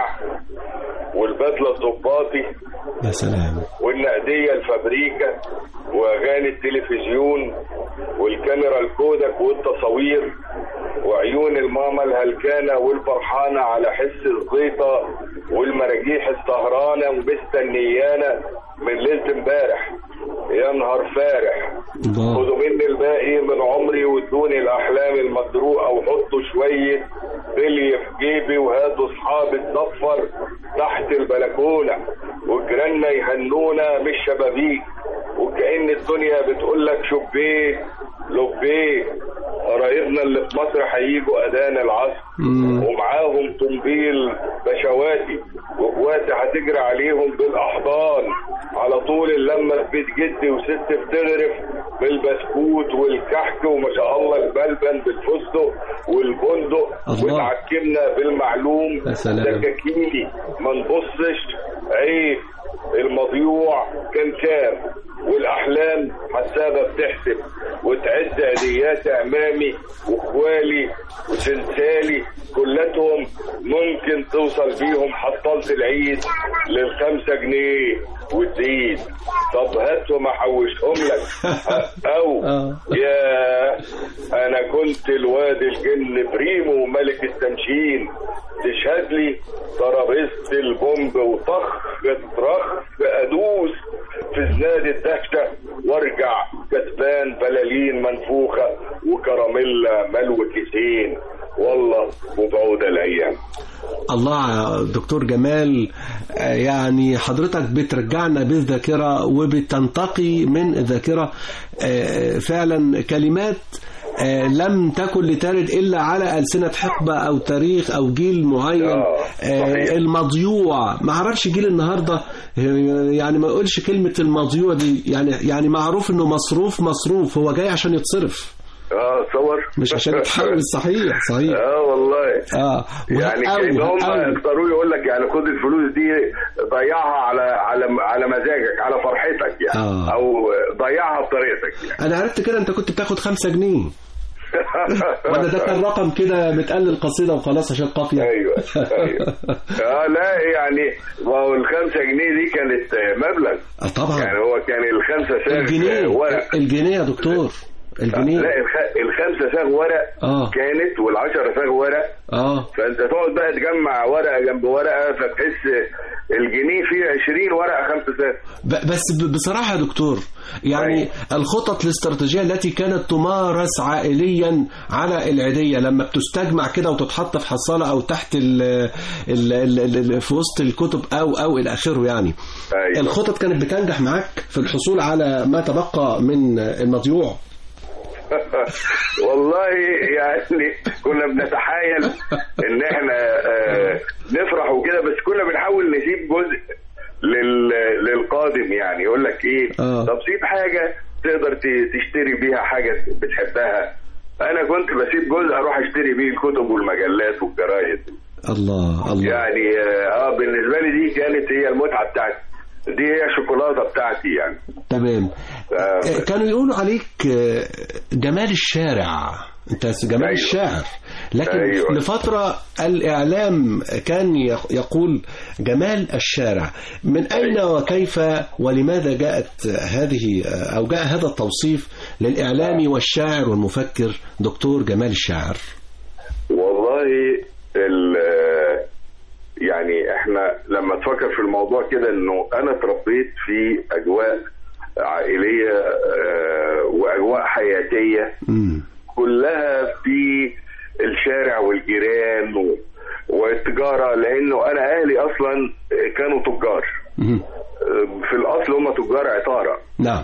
والبدلة الضباطي يا سلام والنقدية الفابريكا وأغاني التلفزيون والكاميرا الكودك والتصاوير وعيون الماما الهلكانة والفرحانة على حس الزيطة والمراجيح السهرانة ومستنيانا من ليلة امبارح يا نهار فارح خدوا مني الباقي من عمري وادوني الاحلام المجروءه وحطوا شويه بلي في جيبي وهاتوا اصحابي تصفر تحت البلكونه وجيراننا يهنونا من الشبابيك وكأن الدنيا بتقول لك شبيك لبيك قرايبنا اللي في مصر هيجوا اذان العصر ومعاهم طنبيل بشواتي واخواتي هتجري عليهم بالاحضان على طول اللمه في بيت جدي وست بتغرف بالبسكوت والكحك وما شاء الله البلبن بالفستق والبندق الله. وتعكمنا بالمعلوم يا سلام. دكاكيني ما نبصش عيب المضيوع كان كام والاحلام حسابه بتحسب وتعد عيديات امامي واخوالي وسلسالي كلتهم ممكن توصل بيهم حصلت العيد للخمسة جنيه وتزيد طب هاتهم احوشهم لك او يا انا كنت الواد الجن بريمو وملك التمشين تشهد لي ترابيزه البومب وطخ طرخ ادوس في زناد الدهشه وارجع كسبان بلالين منفوخه وكراميلا ملو كيسين والله وبعود الايام الله يا دكتور جمال آه، يعني حضرتك بترجعنا بالذاكرة وبتنتقي من الذاكرة آه، فعلا كلمات آه، لم تكن لترد إلا على ألسنة حقبة أو تاريخ أو جيل معين آه، المضيوع ما اعرفش جيل النهاردة آه، يعني ما يقولش كلمة المضيوع دي يعني يعني معروف إنه مصروف مصروف هو جاي عشان يتصرف اه صور مش عشان يتحول صحيح صحيح اه والله اه يعني وهقوي- كان هم هقوي. اختاروه يقول لك يعني خد الفلوس دي ضيعها على على على مزاجك على فرحتك يعني آه. او ضيعها بطريقتك يعني انا عرفت كده انت كنت بتاخد خمسة جنيه ولا ده كان رقم كده متقال القصيدة وخلاص عشان قافية ايوه ايوه اه لا يعني ما هو الخمسة جنيه دي كانت آه، مبلغ آه، طبعا يعني هو كان الخمسة ساغ الجنيه ورق الجنيه يا دكتور الجنيه لا الخ- الخمسة ساغ ورق اه كانت والعشرة ساغ ورق اه فانت تقعد بقى تجمع ورقة جنب ورقة فتحس الجنيه فيه 20 ورقة خمسة ساغ ب- بس ب- بصراحة يا دكتور يعني الخطط الاستراتيجية التي كانت تمارس عائليا على العيدية لما بتستجمع كده وتتحط في حصالة أو تحت ال ال ال ال في وسط الكتب أو أو إلى آخره يعني أيوة. الخطط كانت بتنجح معاك في الحصول على ما تبقى من المضيوع والله يعني كنا بنتحايل ان احنا آه، نفرح وكده بس كنا بنحاول نسيب جزء لل... للقادم يعني يقول لك ايه آه. طب سيب حاجه تقدر ت- تشتري بيها حاجه بتحبها انا كنت بسيب جزء اروح اشتري بيه الكتب والمجلات والجرايد الله الله يعني اه آه، بالنسبه لي دي كانت هي المتعه بتاعتي دي هي الشوكولاته بتاعتي يعني تمام آه، آه، كانوا يقولوا عليك آه، جمال الشارع انت جمال أيوة. الشاعر لكن أيوة. لفترة الإعلام كان يق- يقول جمال الشارع من أين وكيف ولماذا جاءت هذه أو جاء هذا التوصيف للإعلامي والشاعر والمفكر دكتور جمال الشاعر والله ال يعني احنا لما تفكر في الموضوع كده انه انا اتربيت في اجواء عائليه آه، واجواء حياتيه كلها في الشارع والجيران و- والتجاره لانه انا اهلي اصلا كانوا تجار مم. آه، في الاصل هم تجار عطاره نعم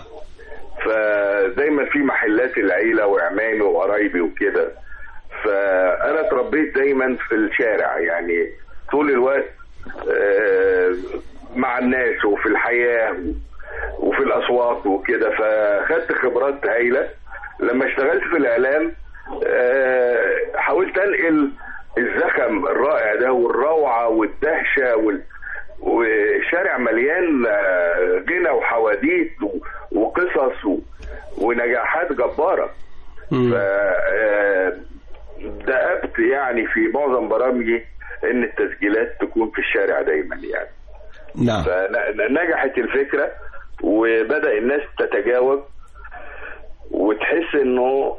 فدايما في محلات العيلة وعمامي وقرايبي وكده فأنا اتربيت دايما في الشارع يعني طول الوقت آه، مع الناس وفي الحياة وفي الأسواق وكده فخدت خبرات هايلة لما اشتغلت في الإعلام آه، حاولت أنقل الزخم الرائع ده والروعة والدهشة وال... وشارع مليان آه، غنى وحواديت و- وقصص و- ونجاحات جبارة ف آه، دأبت يعني في معظم برامجي ان التسجيلات تكون في الشارع دايما يعني نعم فنجحت الفكرة وبدأ الناس تتجاوب وتحس انه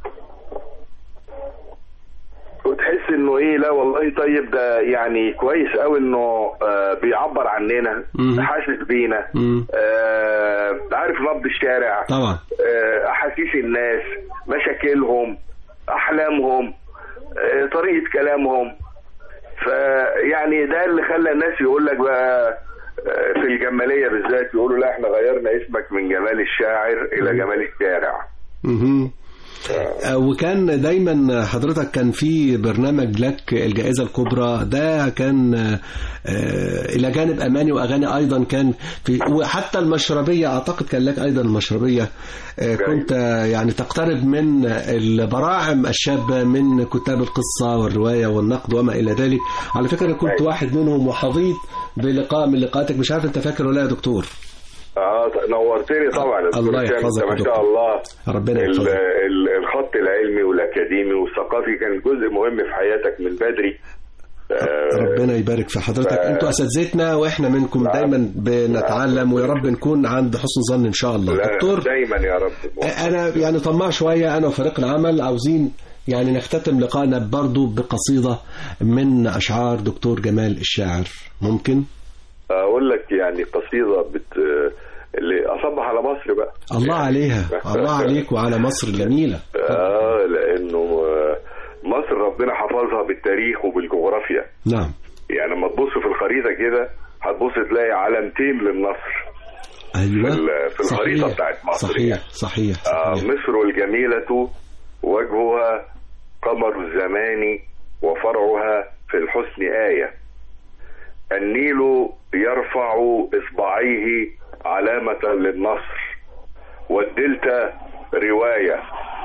وتحس انه ايه لا والله طيب ده يعني كويس قوي انه آه بيعبر عننا مم. حاسس بينا مم. آه عارف نبض الشارع طبعا آه احاسيس الناس مشاكلهم احلامهم آه طريقه كلامهم فيعني ده اللي خلى الناس يقول لك بقى آه، في الجماليه بالذات يقولوا لا احنا غيرنا اسمك من جمال الشاعر الى جمال الشارع مهم. آه، وكان دايما حضرتك كان في برنامج لك الجائزة الكبرى ده كان آه، آه، إلى جانب أماني وأغاني أيضا كان في وحتى المشربية أعتقد كان لك أيضا المشربية آه، كنت آه، يعني تقترب من البراعم الشابة من كتاب القصة والرواية والنقد وما إلى ذلك على فكرة أنا كنت واحد منهم وحظيت بلقاء من لقاءاتك مش عارف أنت فاكر ولا لا يا دكتور اه نورتني طبعا يا دكتور الله هشام. يحفظك أنت يا ما شاء دكتور. الله ربنا ال- يحفظك ال- الخط العلمي والاكاديمي والثقافي كان جزء مهم في حياتك من بدري آه، ربنا يبارك في حضرتك ف- انتوا اساتذتنا واحنا منكم دايما بنتعلم ويا رب نكون عند حسن ظن ان شاء الله لا، دكتور دايما يا رب انا يعني طماع شويه انا وفريق العمل عاوزين يعني نختتم لقائنا برضو بقصيده من اشعار دكتور جمال الشاعر ممكن اقول لك يعني قصيده بت اللي اصبح على مصر بقى الله عليها الله عليك وعلى مصر الجميله اه لانه آه، مصر ربنا حفظها بالتاريخ وبالجغرافيا نعم يعني لما تبص في الخريطه كده هتبص تلاقي علامتين للنصر ايوه في ال- في الخريطه صحيح بتاعت مصر صحيح صحيح آه مصر الجميلة وجهها قمر الزمان وفرعها في الحسن آية النيل يرفع إصبعيه علامة للنصر والدلتا رواية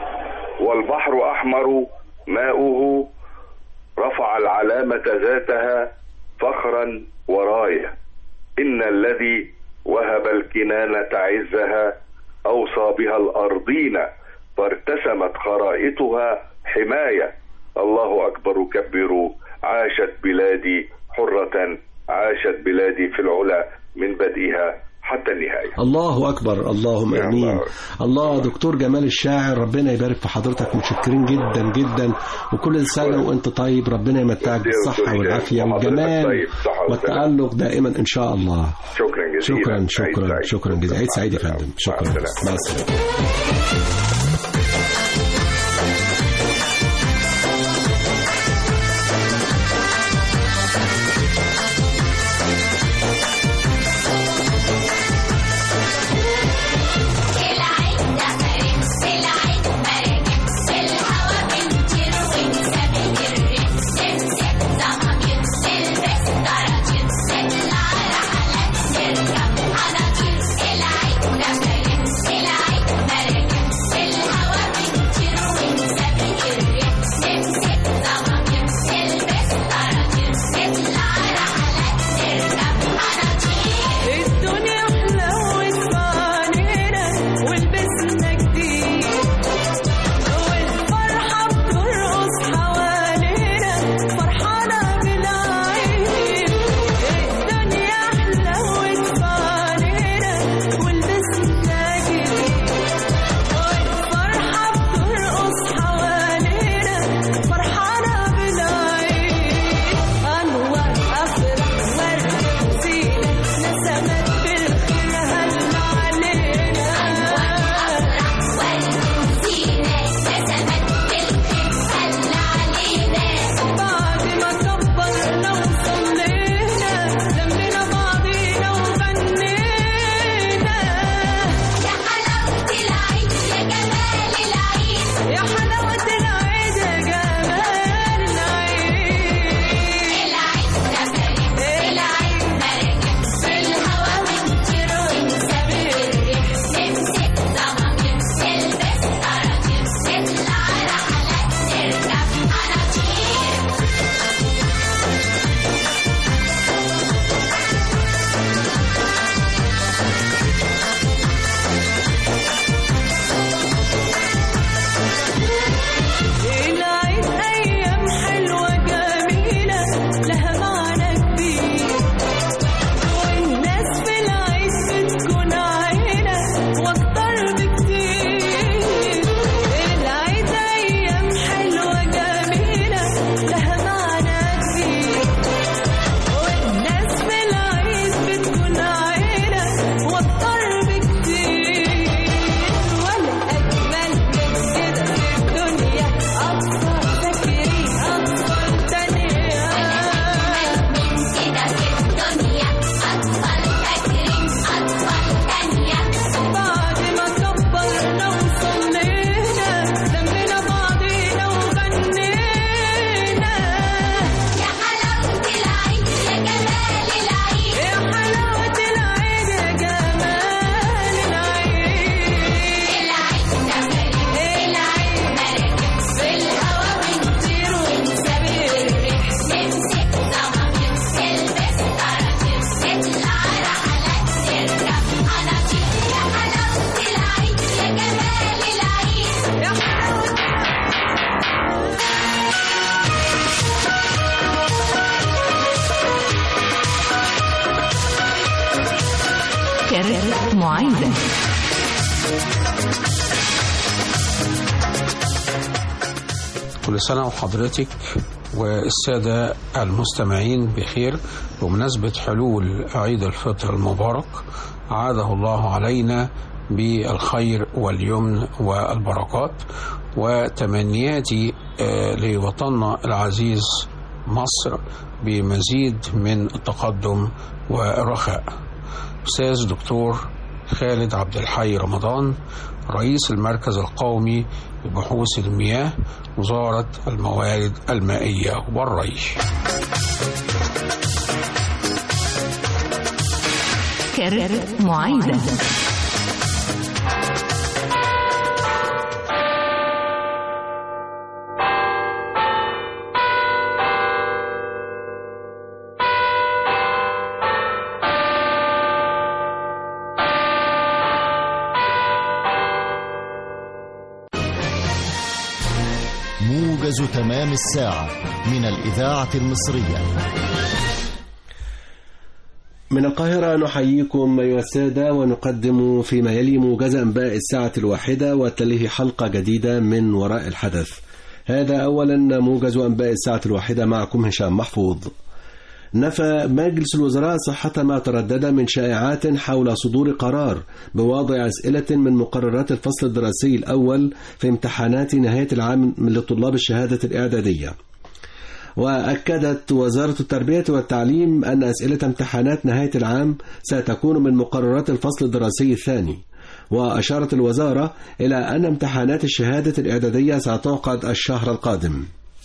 والبحر أحمر ماؤه رفع العلامة ذاتها فخرا وراية إن الذي وهب الكنانة عزها أوصى بها الأرضين فارتسمت خرائطها حماية الله أكبر كبروا عاشت بلادي حرة عاشت بلادي في العلا من بدئها حتى النهاية الله أكبر اللهم يا أمين الله. الله دكتور جمال الشاعر ربنا يبارك في حضرتك متشكرين جدا جدا وكل سنة وأنت طيب ربنا يمتعك بالصحة والعافية والجمال طيب، صحة وسلامة. والتألق دائما إن شاء الله شكرا جزيلا شكرا عيد شكرا سعيد. شكرا جزيلا عيد سعيد يا فندم شكرا مع السلامة الدنيا حلوت فانينا ولبسنا جديد والفرحة بترقص حوالينا فرحانة بالعيد الدنيا حلوت فانينا ولبسنا جديد والفرحة بترقص حوالينا فرحانة بالعيد أنور أفرح ورد زينة نسمت بالخير هل علينا بعد ما كبرنا وصلينا لمينا بعضينا وغنينا يا حلاوة العيد يا جمال العيد يا حلاوة العيد يا جمال العيد العيد العيد مركب في الهوا ونطير ونسافر نمسك ضمامير نلبس طراطير نطلع رحلات نركب حناطير العيد أيام حلوة جميلة لها معنى كبير والناس في العيد بتكون عينة وأكتر بكتير العيد أيام حلوة جميلة لها معنى كبير والناس في العيد بتكون عينة وأكتر بكتير ولا أجمل من كده في الدنيا أطفال فاكرين أطفال تانية من كده في الدنيا أطفال فاكرين أطفال تانية بعد ما كبرنا وصلينا لمينا بعضينا وغنينا يا حلاوة العيد يا جمال العيد يا حلاوة العيد يا جمال العيد العيد العيد مركب في الهوا ونطير ونسافر نمسك ضمامير نلبس طراطير نطلع رحلات نركب حناطير يا حلاوة العيد يا جمال العيد يا حلاوة كرر معايدة كل سنة وحضرتك والسادة المستمعين بخير بمناسبة حلول عيد الفطر المبارك عاده الله علينا بالخير واليمن والبركات وتمنياتي آه، لوطننا العزيز مصر بمزيد من التقدم والرخاء أستاذ دكتور خالد عبد الحي رمضان رئيس المركز القومي لبحوث المياه وزارة الموارد المائية والري كرر معايدة موجز تمام الساعة من الإذاعة المصرية من القاهرة نحييكم أيها السادة ونقدم فيما يلي موجز أنباء الساعة الواحدة وتليه حلقة جديدة من وراء الحدث هذا أولا موجز أنباء الساعة الواحدة معكم هشام محفوظ نفى مجلس الوزراء صحة ما تردد من شائعات حول صدور قرار بوضع أسئلة من مقررات الفصل الدراسي الأول في امتحانات نهاية العام لطلاب الشهادة الإعدادية وأكدت وزارة التربية والتعليم أن أسئلة امتحانات نهاية العام ستكون من مقررات الفصل الدراسي الثاني وأشارت الوزارة إلى أن امتحانات الشهادة الإعدادية ستعقد الشهر القادم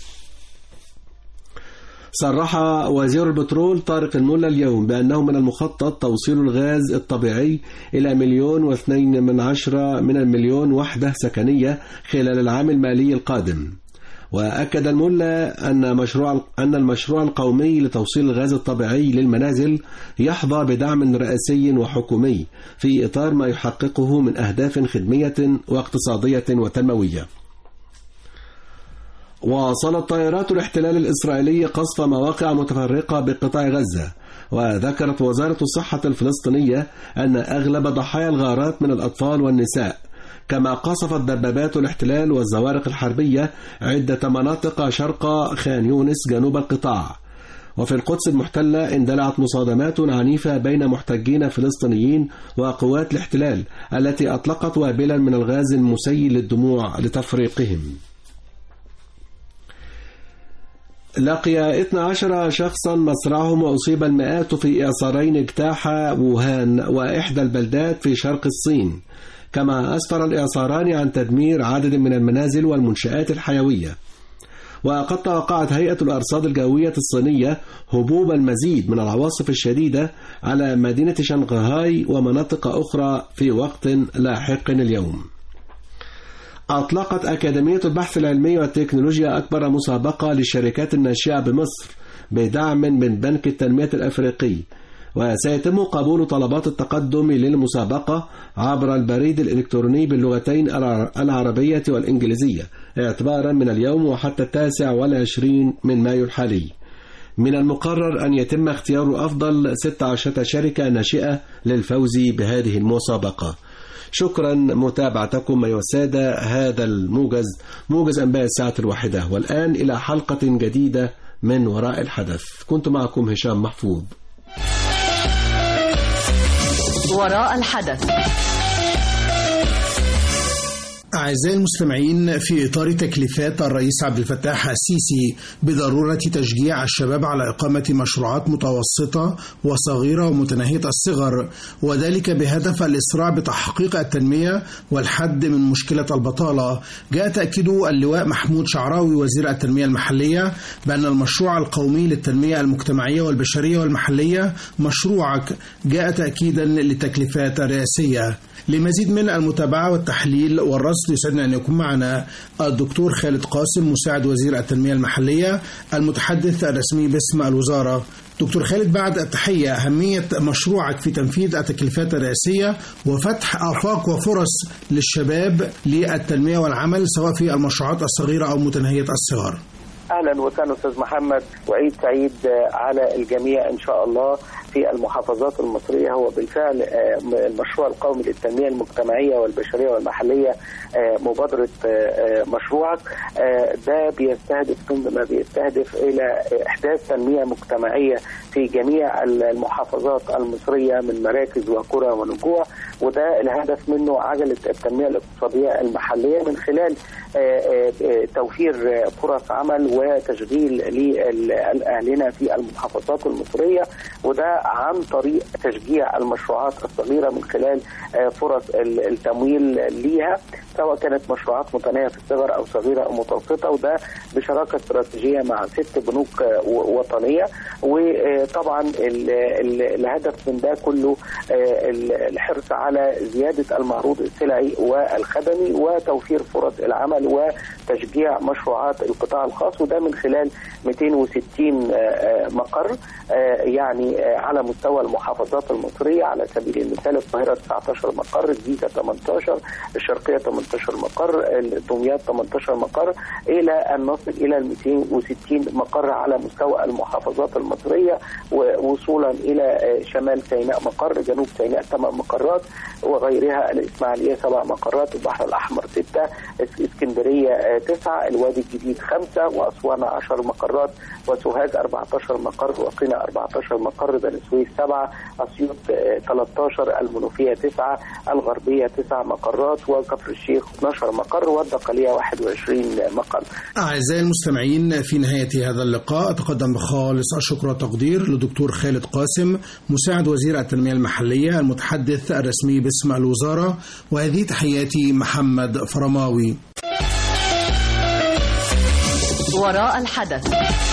صرح وزير البترول طارق الملا اليوم بأنه من المخطط توصيل الغاز الطبيعي إلى مليون واثنين من عشرة من المليون وحدة سكنية خلال العام المالي القادم وأكد الملا أن مشروع أن المشروع القومي لتوصيل الغاز الطبيعي للمنازل يحظى بدعم رئاسي وحكومي في إطار ما يحققه من أهداف خدمية واقتصادية وتنموية. واصلت طائرات الاحتلال الإسرائيلي قصف مواقع متفرقة بقطاع غزة وذكرت وزارة الصحة الفلسطينية أن أغلب ضحايا الغارات من الأطفال والنساء كما قصفت دبابات الاحتلال والزوارق الحربية عدة مناطق شرق خان يونس جنوب القطاع وفي القدس المحتلة اندلعت مصادمات عنيفة بين محتجين فلسطينيين وقوات الاحتلال التي أطلقت وابلا من الغاز المسيل للدموع لتفريقهم لقي 12 شخصا مصرعهم وأصيب المئات في إعصارين اجتاح ووهان وإحدى البلدات في شرق الصين كما أسفر الإعصاران عن تدمير عدد من المنازل والمنشآت الحيوية وقد توقعت هيئة الأرصاد الجوية الصينية هبوب المزيد من العواصف الشديدة على مدينة شنغهاي ومناطق أخرى في وقت لاحق اليوم أطلقت أكاديمية البحث العلمي والتكنولوجيا أكبر مسابقة للشركات الناشئة بمصر بدعم من بنك التنمية الأفريقي وسيتم قبول طلبات التقدم للمسابقة عبر البريد الإلكتروني باللغتين العربية والإنجليزية اعتبارا من اليوم وحتى التاسع والعشرين من مايو الحالي من المقرر أن يتم اختيار أفضل 16 شركة ناشئة للفوز بهذه المسابقة شكرا متابعتكم أيها السادة هذا الموجز موجز أنباء الساعة الواحدة والآن إلى حلقة جديدة من وراء الحدث كنت معكم هشام محفوظ وراء الحدث أعزائي المستمعين في إطار تكليفات الرئيس عبد الفتاح السيسي بضرورة تشجيع الشباب على إقامة مشروعات متوسطة وصغيرة ومتناهية الصغر وذلك بهدف الإسراع بتحقيق التنمية والحد من مشكلة البطالة جاء تأكيد اللواء محمود شعراوي وزير التنمية المحلية بأن المشروع القومي للتنمية المجتمعية والبشرية والمحلية مشروعك جاء تأكيدا للتكليفات الرئاسية لمزيد من المتابعة والتحليل والرصد يسعدنا أن يكون معنا الدكتور خالد قاسم مساعد وزير التنمية المحلية المتحدث الرسمي باسم الوزارة دكتور خالد بعد التحية أهمية مشروعك في تنفيذ التكليفات الرئاسية وفتح آفاق وفرص للشباب للتنمية والعمل سواء في المشروعات الصغيرة أو متناهية الصغر اهلا وسهلا استاذ محمد وعيد سعيد على الجميع ان شاء الله في المحافظات المصريه هو بالفعل المشروع القومي للتنميه المجتمعيه والبشريه والمحليه مبادره مشروعك ده بيستهدف ثم بيستهدف الى احداث تنميه مجتمعيه في جميع المحافظات المصريه من مراكز وقرى ونجوع وده الهدف منه عجله التنميه الاقتصاديه المحليه من خلال توفير فرص عمل وتشغيل لاهلنا في المحافظات المصريه وده عن طريق تشجيع المشروعات الصغيره من خلال فرص التمويل ليها سواء كانت مشروعات متناهيه في الصغر او صغيره او متوسطه وده بشراكه استراتيجيه مع ست بنوك وطنيه وطبعا الهدف من ده كله الحرص على زياده المعروض السلعي والخدمي وتوفير فرص العمل وتشجيع مشروعات القطاع الخاص وده من خلال 260 مقر يعني على مستوى المحافظات المصريه على سبيل المثال القاهره 19 مقر الجيزه 18 الشرقيه 18 مقر دمياط 18 مقر الى ان نصل الى ال 260 مقر على مستوى المحافظات المصريه ووصولا الى آه، شمال سيناء مقر جنوب سيناء ثمان مقرات وغيرها الاسماعيليه سبع مقرات البحر الاحمر سته اس- اسكندريه آه، تسعه الوادي الجديد خمسه واسوان 10 مقرات وسوهاج 14 مقر وقنا 14 مقر بني سويف سبعه اسيوط آه، 13 المنوفيه تسعه الغربيه تسع مقرات وكفر الشيخ 12 مقر والدقهليه 21 مقر أعزائي المستمعين في نهاية هذا اللقاء أتقدم بخالص الشكر والتقدير لدكتور خالد قاسم مساعد وزير التنمية المحلية المتحدث الرسمي باسم الوزارة وهذه تحياتي محمد فرماوي وراء الحدث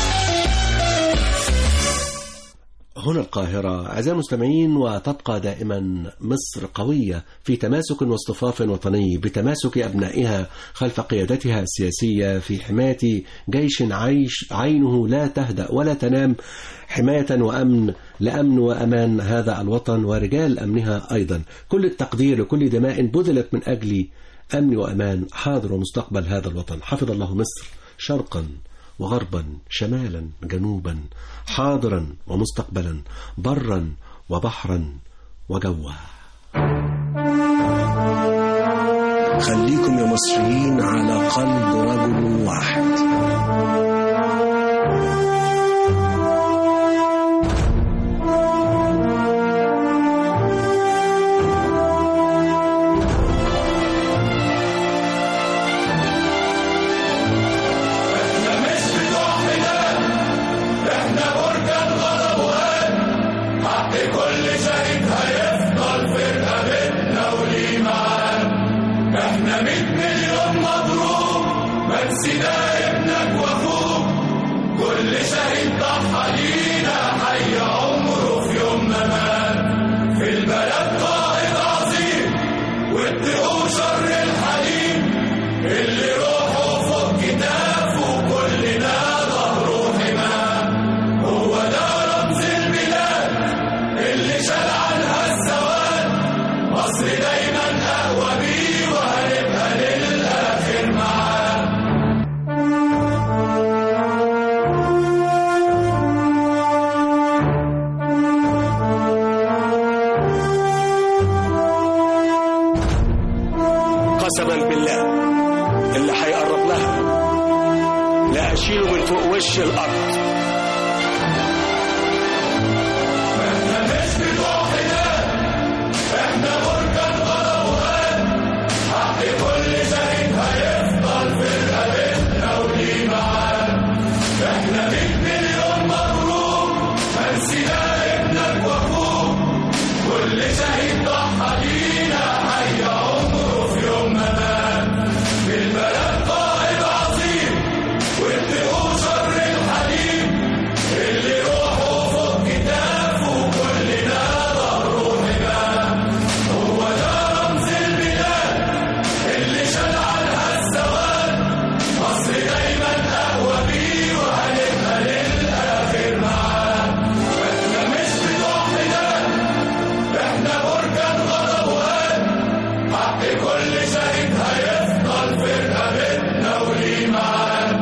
هنا القاهرة أعزائي المستمعين وتبقى دائما مصر قوية في تماسك واصطفاف وطني بتماسك أبنائها خلف قيادتها السياسية في حماية جيش عيش عينه لا تهدأ ولا تنام حماية وأمن لأمن وأمان هذا الوطن ورجال أمنها أيضا كل التقدير لكل دماء بذلت من أجل أمن وأمان حاضر ومستقبل هذا الوطن حفظ الله مصر شرقا وغربا شمالا جنوبا حاضرا ومستقبلا برا وبحرا وجوا خليكم يا مصريين على قلب رجل واحد احنا برج الغضب وهان حق كل شهيد هيفضل في رقبتنا وليه معان احنا 100 مليون مضروب بس ده ابنك واخوك كل شهيد ضحى لينا حي عمره في يوم ما مات في البلد قائد عظيم واتقوا شر الحليم اللي روحه فوق كتافه كلنا ظهره حماه هو ده رمز البلاد اللي شال عنها السواد مصر دايما اقوى بيه وهنبقى للاخر معاه قسما بالله اللي هيقرب لها لا اشيله من فوق وش الارض احنا مش بتوع حداد احنا برج الغضب وهان حق كل شهيد هيفضل في رقبتنا وليه معاه احنا 100 مليون مبروك هنسينا ابنك واخوك كل شهيد ضحى لينا حي عمره في يوم ما مات في البلد قائد عظيم واتقوا شر الحليم اللي روحه فوق كتافه كلنا ظهره حماه هو ده رمز البلاد اللي شال عنها السواد مصر دايما اقوى بيه وهنبقى للاخر معاه احنا مش بتوع حداد احنا برج الغضب وهان حق كل شهيد هيفضل في رقبتنا وليه معاه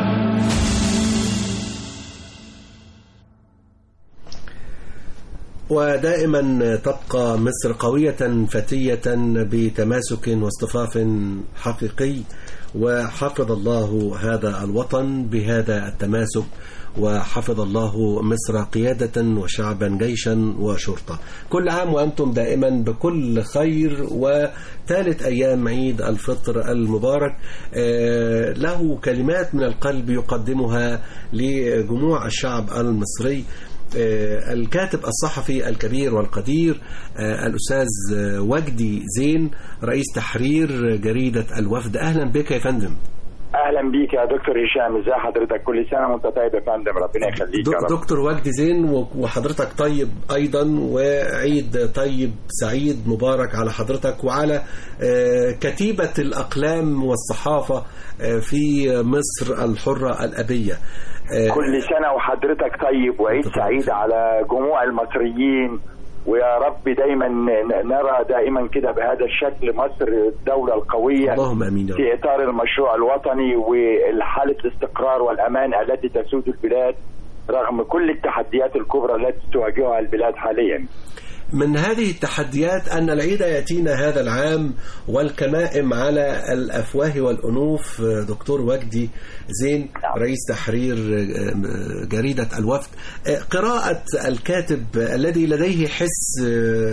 ودائما تبقى مصر قوية فتية بتماسك واصطفاف حقيقي وحفظ الله هذا الوطن بهذا التماسك وحفظ الله مصر قيادة وشعبا جيشا وشرطة كل عام وأنتم دائما بكل خير وثالث أيام عيد الفطر المبارك آه، له كلمات من القلب يقدمها لجموع الشعب المصري آه، الكاتب الصحفي الكبير والقدير آه، الأستاذ آه، وجدي زين رئيس تحرير جريدة الوفد أهلا بك يا فندم اهلا بيك يا دكتور هشام ازي حضرتك كل سنه وانت طيب يا فندم ربنا يخليك يا دك- رب دكتور وجدي زين و- وحضرتك طيب ايضا وعيد طيب سعيد مبارك على حضرتك وعلى آه، كتيبة الاقلام والصحافة آه، في مصر الحرة الابية آه، كل سنه وحضرتك طيب وعيد سعيد على جموع المصريين ويا رب دايما ن- نرى دائما كده بهذا الشكل مصر الدوله القويه اللهم امين يا رب. في اطار المشروع الوطني وحاله الاستقرار والامان التي تسود البلاد رغم كل التحديات الكبرى التي تواجهها البلاد حاليا من هذه التحديات أن العيد يأتينا هذا العام والكمائم على الأفواه والأنوف دكتور وجدي زين رئيس تحرير جريدة الوفد قراءة الكاتب الذي لديه حس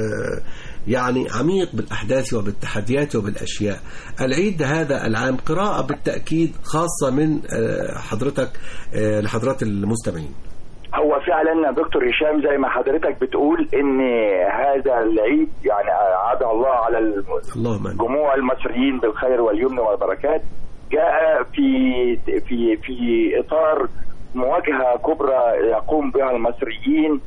يعني عميق بالأحداث وبالتحديات وبالأشياء العيد هذا العام قراءة بالتأكيد خاصة من حضرتك لحضرات المستمعين هو فعلا يا دكتور هشام زي ما حضرتك بتقول ان هذا العيد يعني عاد الله على الم- اللهم آمين. جموع المصريين بالخير واليمن والبركات جاء في في في اطار مواجهه كبرى يقوم بها المصريين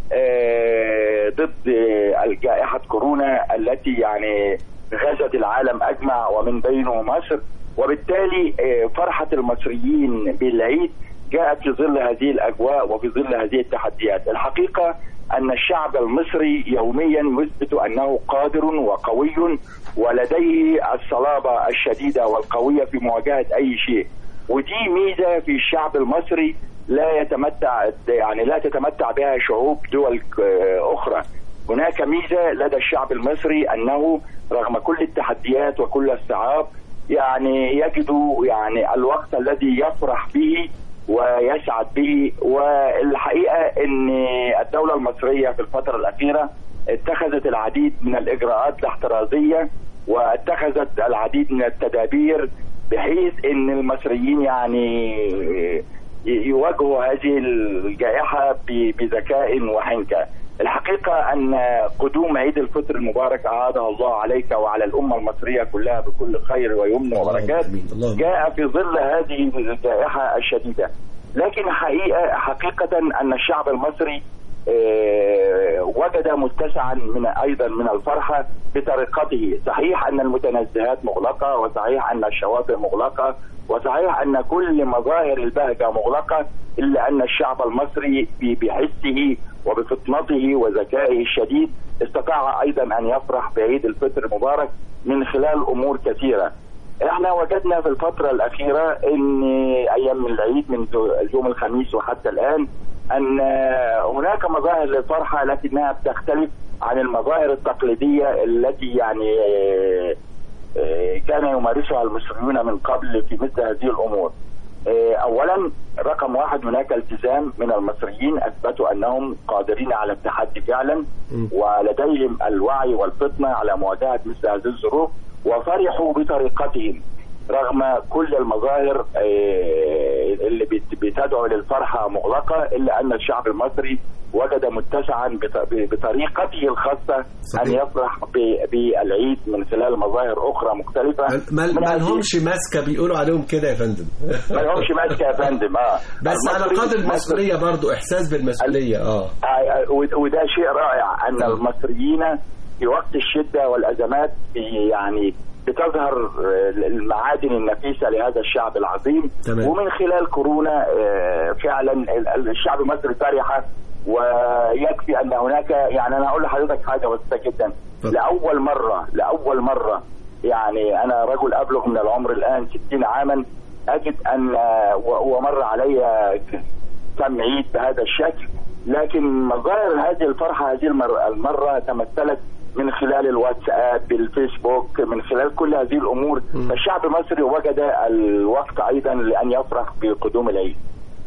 آه، ضد الجائحه كورونا التي يعني غزت العالم اجمع ومن بينه مصر وبالتالي آه، فرحه المصريين بالعيد جاءت في ظل هذه الاجواء وفي ظل هذه التحديات، الحقيقه ان الشعب المصري يوميا يثبت انه قادر وقوي ولديه الصلابه الشديده والقويه في مواجهه اي شيء، ودي ميزه في الشعب المصري لا يتمتع يعني لا تتمتع بها شعوب دول آه، اخرى. هناك ميزه لدى الشعب المصري انه رغم كل التحديات وكل الصعاب يعني يجد يعني الوقت الذي يفرح به ويسعد به والحقيقه ان الدوله المصريه في الفتره الاخيره اتخذت العديد من الاجراءات الاحترازيه واتخذت العديد من التدابير بحيث ان المصريين يعني يواجهوا هذه الجائحه ب- بذكاء وحنكه. الحقيقه ان قدوم عيد الفطر المبارك اعاده الله عليك وعلى الامه المصريه كلها بكل خير ويمن وبركات جاء في ظل هذه الجائحه الشديده. لكن حقيقه حقيقه ان الشعب المصري آه، وجد متسعا من ايضا من الفرحه بطريقته، صحيح ان المتنزهات مغلقه وصحيح ان الشواطئ مغلقه وصحيح ان كل مظاهر البهجه مغلقه الا ان الشعب المصري ب- بحسه وبفطنته وذكائه الشديد استطاع ايضا ان يفرح بعيد الفطر المبارك من خلال امور كثيره. احنا وجدنا في الفتره الاخيره ان ايام العيد من يوم الخميس وحتى الان ان هناك مظاهر للفرحه لكنها بتختلف عن المظاهر التقليديه التي يعني آه، آه، كان يمارسها المصريون من قبل في مثل هذه الامور. آه، اولا رقم واحد هناك التزام من المصريين اثبتوا انهم قادرين على التحدي فعلا ولديهم الوعي والفطنه على مواجهه مثل هذه الظروف وفرحوا بطريقتهم رغم كل المظاهر آه، اللي بت- بتدعو للفرحه مغلقه الا ان الشعب المصري وجد متسعا بط- بطريقته الخاصه ان يفرح ب- بالعيد من خلال مظاهر اخرى مختلفه ما من ما هذه- لهمش ماسكه بيقولوا عليهم كده يا فندم ما لهمش ماسكه يا فندم اه بس على المصري- قدر المسؤوليه برضو احساس بالمسؤوليه اه آه، ود- وده شيء رائع ان المصريين في وقت الشده والازمات بي- يعني بتظهر آه، المعادن النفيسه لهذا الشعب العظيم تمام. ومن خلال كورونا آه، فعلا ال- ال- الشعب المصري فرح ويكفي ان هناك يعني انا اقول لحضرتك حاجه بسيطه جدا لاول مره لاول مره يعني انا رجل ابلغ من العمر الان 60 عاما اجد ان و- ومر علي كم عيد بهذا الشكل لكن مظاهر هذه الفرحه هذه المره, المرة تمثلت من خلال الواتساب الفيسبوك من خلال كل هذه الامور فالشعب المصري وجد الوقت ايضا لان يفرح بقدوم العيد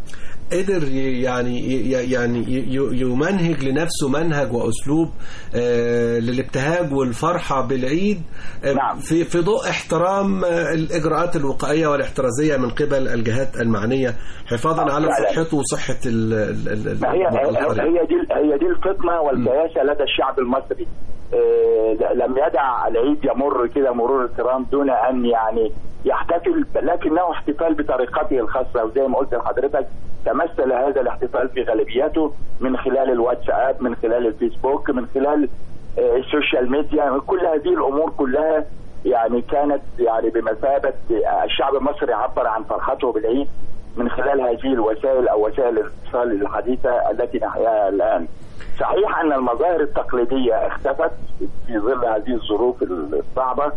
قدر ي- يعني ي- يعني ي- ي- يمنهج لنفسه منهج واسلوب آه، للابتهاج والفرحه بالعيد آه، في في ضوء احترام آه، الاجراءات الوقائيه والاحترازيه من قبل الجهات المعنيه حفاظا على فعلا. صحته وصحه ال- ال- ال- ما هي الآخرين. هي دي هي دي الفطنه والكياسه لدى الشعب المصري آه، لم يدع العيد يمر كده مرور الكرام دون ان يعني يحتفل لكن لكنه احتفال بطريقته الخاصه وزي ما قلت لحضرتك تمثل هذا الاحتفال في غالبيته من خلال الواتساب من خلال الفيسبوك من خلال آه، السوشيال ميديا كل هذه الامور كلها يعني كانت يعني بمثابه آه، الشعب المصري عبر عن فرحته بالعيد من خلال هذه الوسائل او وسائل الاتصال الحديثه التي نحياها الان. صحيح ان المظاهر التقليديه اختفت في ظل هذه الظروف الصعبه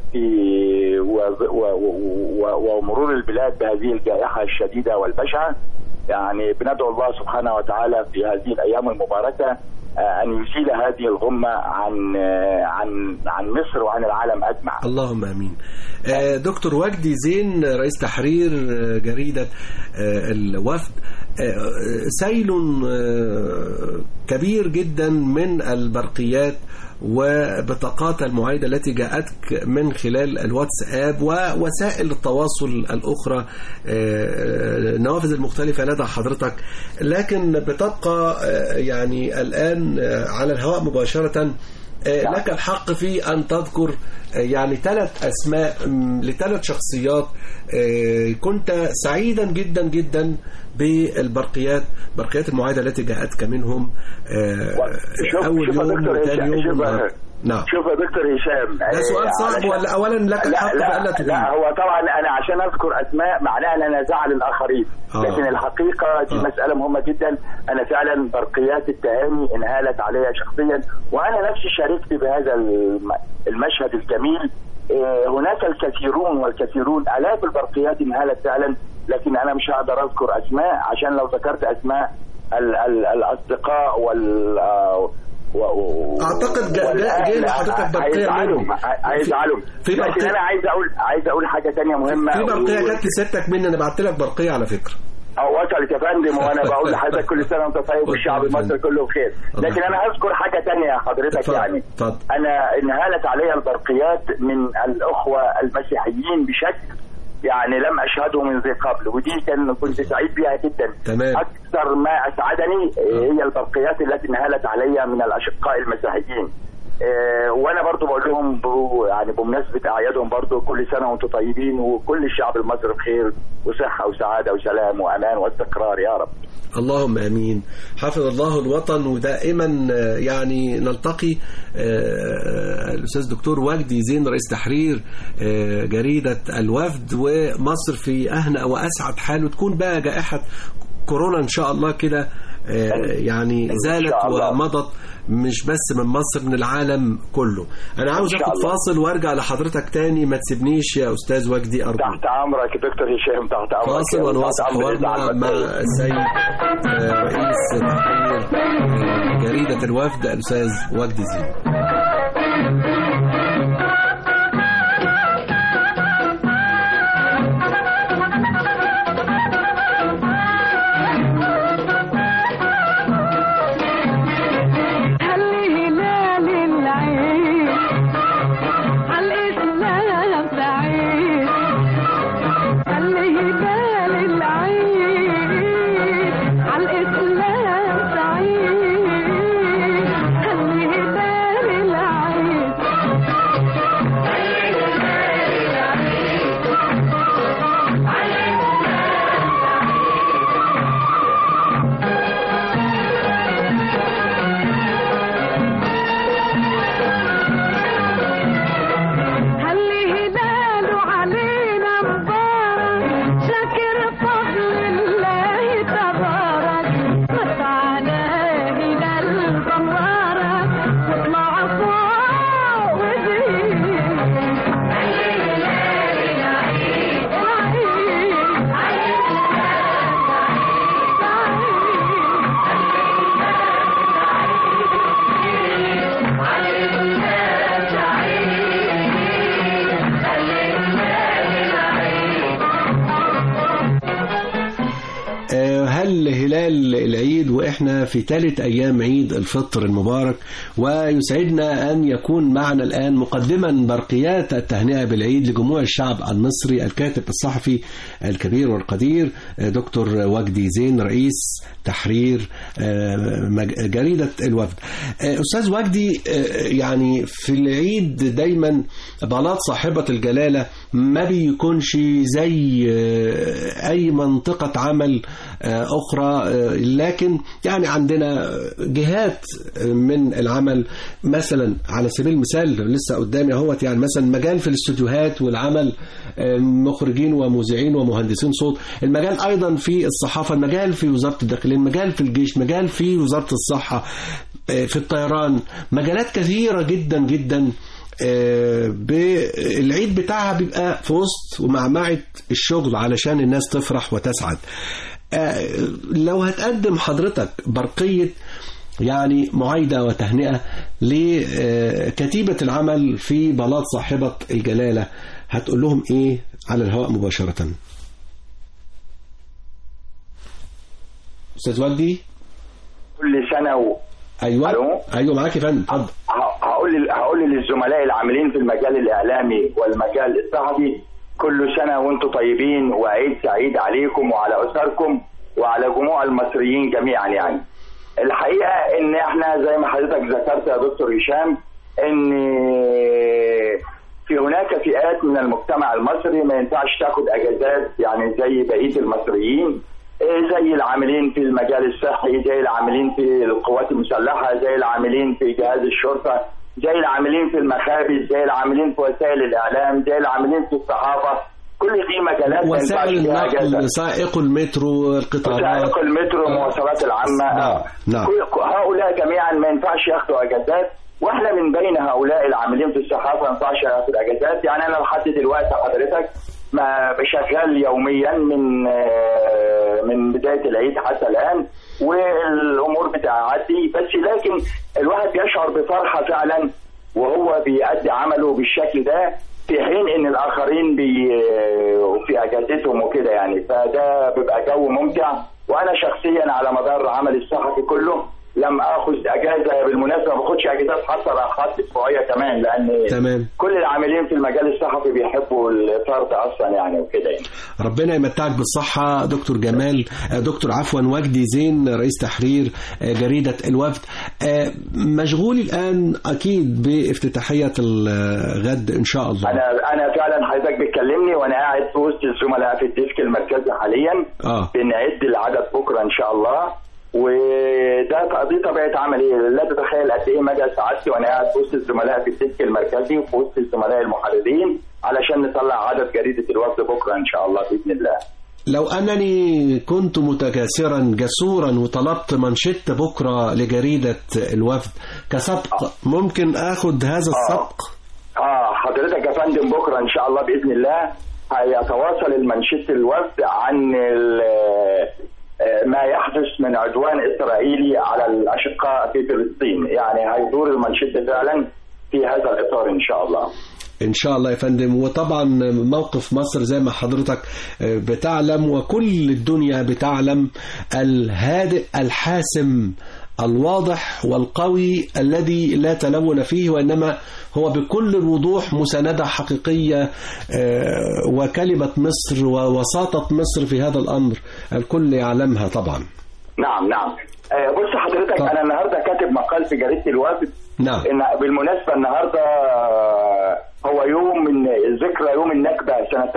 في و- و- و- ومرور البلاد بهذه الجائحه الشديده والبشعه يعني بندعو الله سبحانه وتعالى في هذه الايام المباركه آه، ان يزيل هذه الغمه عن آه، عن عن مصر وعن العالم اجمع. اللهم امين. آه، دكتور وجدي زين رئيس تحرير آه، جريده آه، الوفد آه، سيل آه، كبير جدا من البرقيات وبطاقات المعايدة التي جاءتك من خلال الواتساب ووسائل التواصل الأخرى آه، النوافذ المختلفة لدى حضرتك لكن بتبقى آه، يعني الآن آه، على الهواء مباشرة آه، لك الحق في أن تذكر آه، يعني ثلاث أسماء م، لثلاث شخصيات آه، كنت سعيدا جدا جدا بالبرقيات برقيات المعايدة التي جاءتك منهم آه، شوف أول شوف يا يوم دكتور وثاني هشام يوم شوف والنهاردة. نعم شوف يا دكتور هشام ده سؤال آه، صعب علشان- ولا أولا لك الحق لا فألا لا, تجيب لا هو طبعا انا عشان اذكر اسماء معناها ان انا زعل الاخرين آه. لكن الحقيقه دي آه. مساله مهمه جدا انا فعلا برقيات التهاني انهالت علي شخصيا وانا نفسي شاركت بهذا الم- المشهد الجميل آه، هناك الكثيرون والكثيرون الاف البرقيات انهالت فعلا لكن انا مش هقدر اذكر اسماء عشان لو ذكرت اسماء ال ال الاصدقاء وال آه، و- و- أعتقد جا- جا- والأهل جاي لحضرتك برقية هيزعلوا منهم. هيزعلوا في لكن برقية- انا عايز اقول عايز اقول حاجه تانية مهمه في برقية و- جت لستك مني أنا بعت لك برقية على فكرة او وصلت يا فندم وانا بقول لحضرتك كل سنه وانت طيب والشعب المصري كله بخير لكن انا هذكر حاجه تانية يا حضرتك اتفضل، يعني اتفضل. انا انهالت علي البرقيات من الاخوه المسيحيين بشكل يعني لم اشهده من ذي قبل ودي كان كنت سعيد بها جدا تمام. اكثر ما اسعدني هي البرقيات التي انهالت علي من الاشقاء المسيحيين آه، وانا برضو بقول لهم ب- يعني بمناسبه اعيادهم برضو كل سنه وانتم طيبين وكل الشعب المصري بخير وصحه وسعاده وسلام وامان واستقرار يا رب اللهم امين حفظ الله الوطن ودائما آه، يعني نلتقي آه، الاستاذ دكتور وجدي زين رئيس تحرير آه، جريده الوفد ومصر في اهنأ واسعد حال وتكون بقى جائحه كورونا ان شاء الله كده آه، يعني زالت ومضت مش بس من مصر من العالم كله انا عاوز إن شاء اخد الله. فاصل وارجع لحضرتك تاني ما تسيبنيش يا استاذ وجدي ارجوك تحت امرك يا دكتور هشام تحت امرك فاصل ونواصل تحت أمر حوارنا الإذاعة مع المصرية. السيد آه، رئيس تحرير جريدة الوفد الأستاذ وجدي زين هل هلال العين عالإسلام سعيد هل هلال العين عالإسلام سعيد هل هلال العين هل هلال علينا مبارك شاكر فضل الله تبارك متعنا هلال مبارك واطلع فوق وزين آه، هل هلال العيد واحنا في ثالث ايام عيد الفطر المبارك ويسعدنا ان يكون معنا الان مقدما برقيات التهنئه بالعيد لجموع الشعب المصري الكاتب الصحفي الكبير والقدير آه، دكتور وجدي زين رئيس تحرير آه، مج- جريده الوفد. آه، استاذ وجدي آه، يعني في العيد دايما بلاط صاحبه الجلاله ما بيكونش زي آه، أي منطقة عمل آه، أخرى آه، لكن يعني عندنا جهات من العمل مثلا على سبيل المثال لسه قدامي اهوت يعني مثلا مجال في الاستوديوهات والعمل آه، مخرجين ومذيعين ومهندسين صوت المجال أيضا في الصحافة المجال في وزارة الداخلية المجال في الجيش مجال في وزارة الصحة آه، في الطيران مجالات كثيرة جدا جدا آه، بالعيد بتاعها بيبقى في وسط ومعمعة الشغل علشان الناس تفرح وتسعد آه، لو هتقدم حضرتك برقية يعني معايدة وتهنئة لكتيبة العمل في بلاط صاحبة الجلالة هتقول لهم ايه على الهواء مباشرة استاذ وجدي كل سنه و... ايوه ألو؟ ايوه معاك يا فندم اتفضل ه- هقول هقول للزملاء العاملين في المجال الاعلامي والمجال الصحفي كل سنه وانتم طيبين وعيد سعيد عليكم وعلى اسركم وعلى جموع المصريين جميعا يعني الحقيقه ان احنا زي ما حضرتك ذكرت يا دكتور هشام ان في هناك فئات من المجتمع المصري ما ينفعش تاخد اجازات يعني زي بقيه المصريين إيه زي العاملين في المجال الصحي زي العاملين في القوات المسلحه زي العاملين في جهاز الشرطه زي العاملين في المخابز زي العاملين في وسائل الاعلام زي العاملين في الصحافه كل دي مجالات ما ينفعش وسائل فيها أجازة. النقل سائق المترو القطارات سائق المترو المواصلات العامة نعم نعم كل- هؤلاء جميعا ما ينفعش ياخدوا اجازات واحنا من بين هؤلاء العاملين في الصحافه ما ينفعش ياخد اجازات يعني انا لحد دلوقتي حضرتك ما بشغال يوميا من آه، من بدايه العيد حتى الان والامور بتعدي بس لكن الواحد يشعر بفرحه فعلا وهو بيأدي عمله بالشكل ده في حين ان الاخرين بي في اجازتهم وكده يعني فده بيبقى جو ممتع وانا شخصيا على مدار عملي الصحفي كله لم اخذ اجازه بالمناسبه ما باخدش اجازات حتى راحات اسبوعيه كمان لان تمام كل العاملين في المجال الصحفي بيحبوا الاطار ده اصلا يعني وكده يعني ربنا يمتعك بالصحة دكتور جمال آه، دكتور عفوا وجدي زين رئيس تحرير آه، جريدة الوفد آه، مشغول الآن أكيد بافتتاحية الغد إن شاء الله انا انا فعلا حضرتك بتكلمني وانا قاعد في وسط الزملاء في الديسك المركزي حاليا آه. بنعد العدد بكره ان شاء الله وده دي طبيعه عملي لا تتخيل قد ايه مدى سعادتي وانا قاعد في وسط الزملاء في الديسك المركزي وفي وسط الزملاء المحررين علشان نطلع عدد جريده الوفد بكره ان شاء الله باذن الله لو أنني كنت متكاسرا جسورا وطلبت منشط بكرة لجريدة الوفد كسبق ممكن أخذ هذا السبق اه حضرتك يا فندم بكره ان شاء الله باذن الله هيتواصل المنشط الوفد عن ال- آه، ما يحدث من عدوان اسرائيلي على الاشقاء في فلسطين يعني هيدور المنشط فعلا في هذا الاطار ان شاء الله إن شاء الله يا فندم وطبعا موقف مصر زي ما حضرتك بتعلم وكل الدنيا بتعلم الهادئ الحاسم الواضح والقوي الذي لا تلون فيه وإنما هو بكل الوضوح مساندة حقيقية آه، وكلمة مصر ووساطة مصر في هذا الأمر الكل يعلمها طبعا نعم نعم آه، بص حضرتك انا النهارده كاتب مقال في جريده الوفد نعم إن بالمناسبه النهارده آه، هو يوم من ذكرى يوم النكبه سنه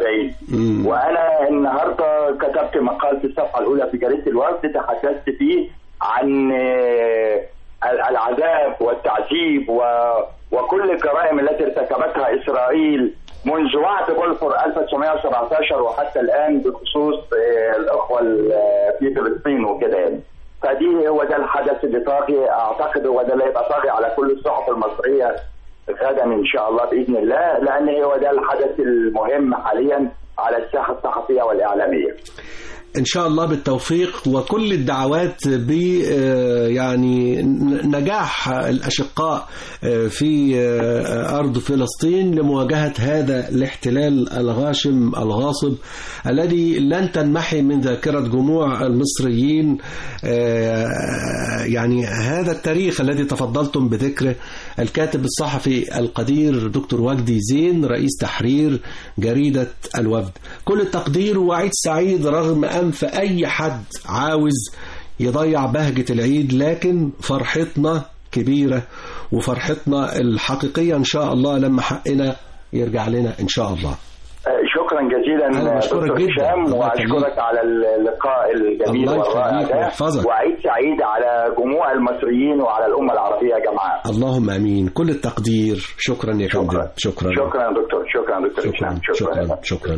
48 وانا النهارده كتبت مقال في الصفحه الاولى في جريده الوفد تحدثت فيه عن آه، العذاب والتعذيب و... وكل الجرائم التي ارتكبتها اسرائيل منذ وعد بلفور 1917 وحتى الان بخصوص آه، الاخوه ال- آه، في فلسطين وكده يعني فدي هو ده الحدث اللي طاغي اعتقد هو ده اللي هيبقى طاغي على كل الصحف المصريه غدا ان شاء الله باذن الله لان هو ده الحدث المهم حاليا على الساحه الصحفيه والاعلاميه. إن شاء الله بالتوفيق وكل الدعوات ب آه، يعني ن- نجاح الأشقاء آه، في آه، أرض فلسطين لمواجهة هذا الاحتلال الغاشم الغاصب الذي لن تنمحي من ذاكرة جموع المصريين آه، يعني هذا التاريخ الذي تفضلتم بذكره الكاتب الصحفي القدير دكتور وجدي زين رئيس تحرير جريدة الوفد كل التقدير وعيد سعيد رغم أنف أي حد عاوز يضيع بهجة العيد لكن فرحتنا كبيرة وفرحتنا الحقيقية إن شاء الله لما حقنا يرجع لنا ان شاء الله آه، شكرا جزيلا أنا بشكرك دكتور جدا. هشام الله واشكرك يخليك. على اللقاء الجميل الله والرائع يخليك ده ويحفظك. وعيد سعيد على جموع المصريين وعلى الامه العربيه يا جماعه اللهم امين كل التقدير شكرا يا فندم شكرا شكرا يا دكتور شكرا يا دكتور هشام شكرا شكرا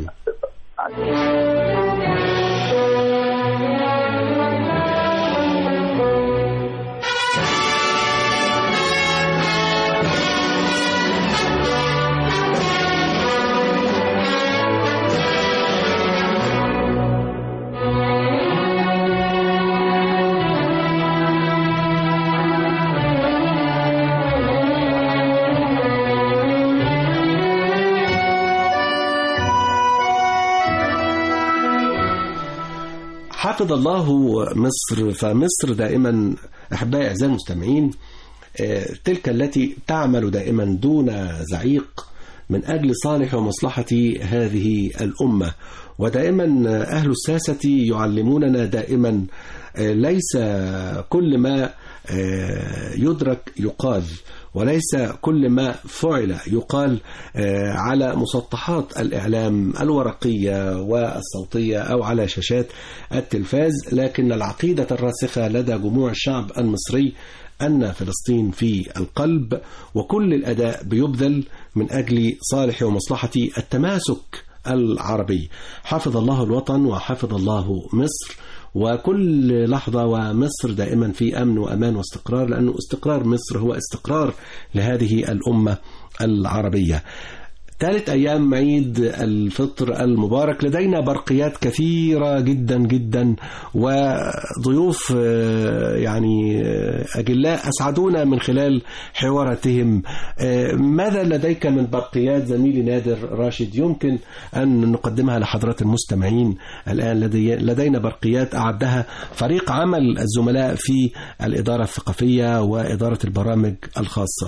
حفظ الله مصر فمصر دائما احبائي اعزائي المستمعين آه، تلك التي تعمل دائما دون زعيق من اجل صالح ومصلحه هذه الامه ودائما اهل الساسه يعلموننا دائما آه، ليس كل ما آه، يدرك يقال وليس كل ما فعل يقال آه، على مسطحات الإعلام الورقية والصوتية أو على شاشات التلفاز لكن العقيدة الراسخة لدى جموع الشعب المصري أن فلسطين في القلب وكل الأداء بيبذل من أجل صالح ومصلحة التماسك العربي حفظ الله الوطن وحفظ الله مصر وكل لحظة ومصر دائما في أمن وأمان واستقرار لأنه استقرار مصر هو استقرار لهذه الأمة العربية ثالث أيام عيد الفطر المبارك لدينا برقيات كثيرة جدا جدا وضيوف آه، يعني آه، أجلاء أسعدونا من خلال حواراتهم آه، ماذا لديك من برقيات زميلي نادر راشد يمكن أن نقدمها لحضرات المستمعين الآن لدي لدينا برقيات أعدها فريق عمل الزملاء في الإدارة الثقافية وإدارة البرامج الخاصة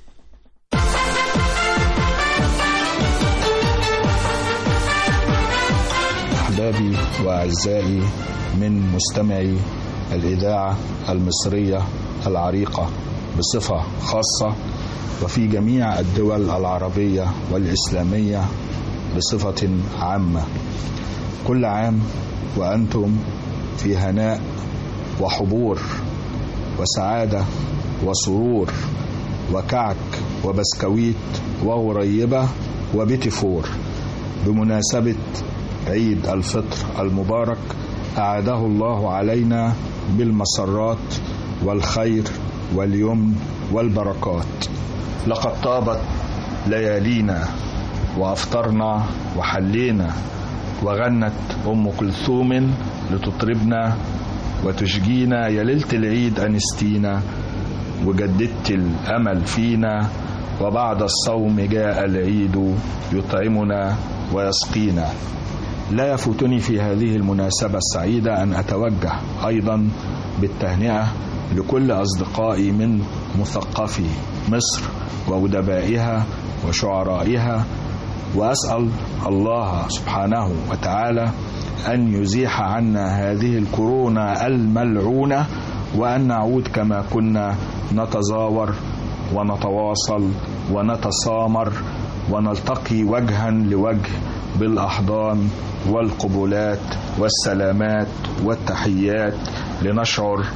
أحبابي وأعزائي من مستمعي الإذاعة المصرية العريقة بصفة خاصة وفي جميع الدول العربية والإسلامية بصفة عامة كل عام وأنتم في هناء وحبور وسعادة وسرور وكعك وبسكويت وغريبة وبتفور بمناسبة عيد الفطر المبارك أعاده الله علينا بالمسرات والخير واليمن والبركات لقد طابت ليالينا وأفطرنا وحلينا وغنت أم كلثوم لتطربنا وتشجينا يا ليلة العيد أنستينا وجددت الأمل فينا وبعد الصوم جاء العيد يطعمنا ويسقينا لا يفوتني في هذه المناسبة السعيدة أن أتوجه أيضا بالتهنئة لكل أصدقائي من مثقفي مصر وأدبائها وشعرائها وأسأل الله سبحانه وتعالى أن يزيح عنا هذه الكورونا الملعونة وأن نعود كما كنا نتزاور ونتواصل ونتسامر ونلتقي وجها لوجه بالأحضان والقبلات والسلامات والتحيات لنشعر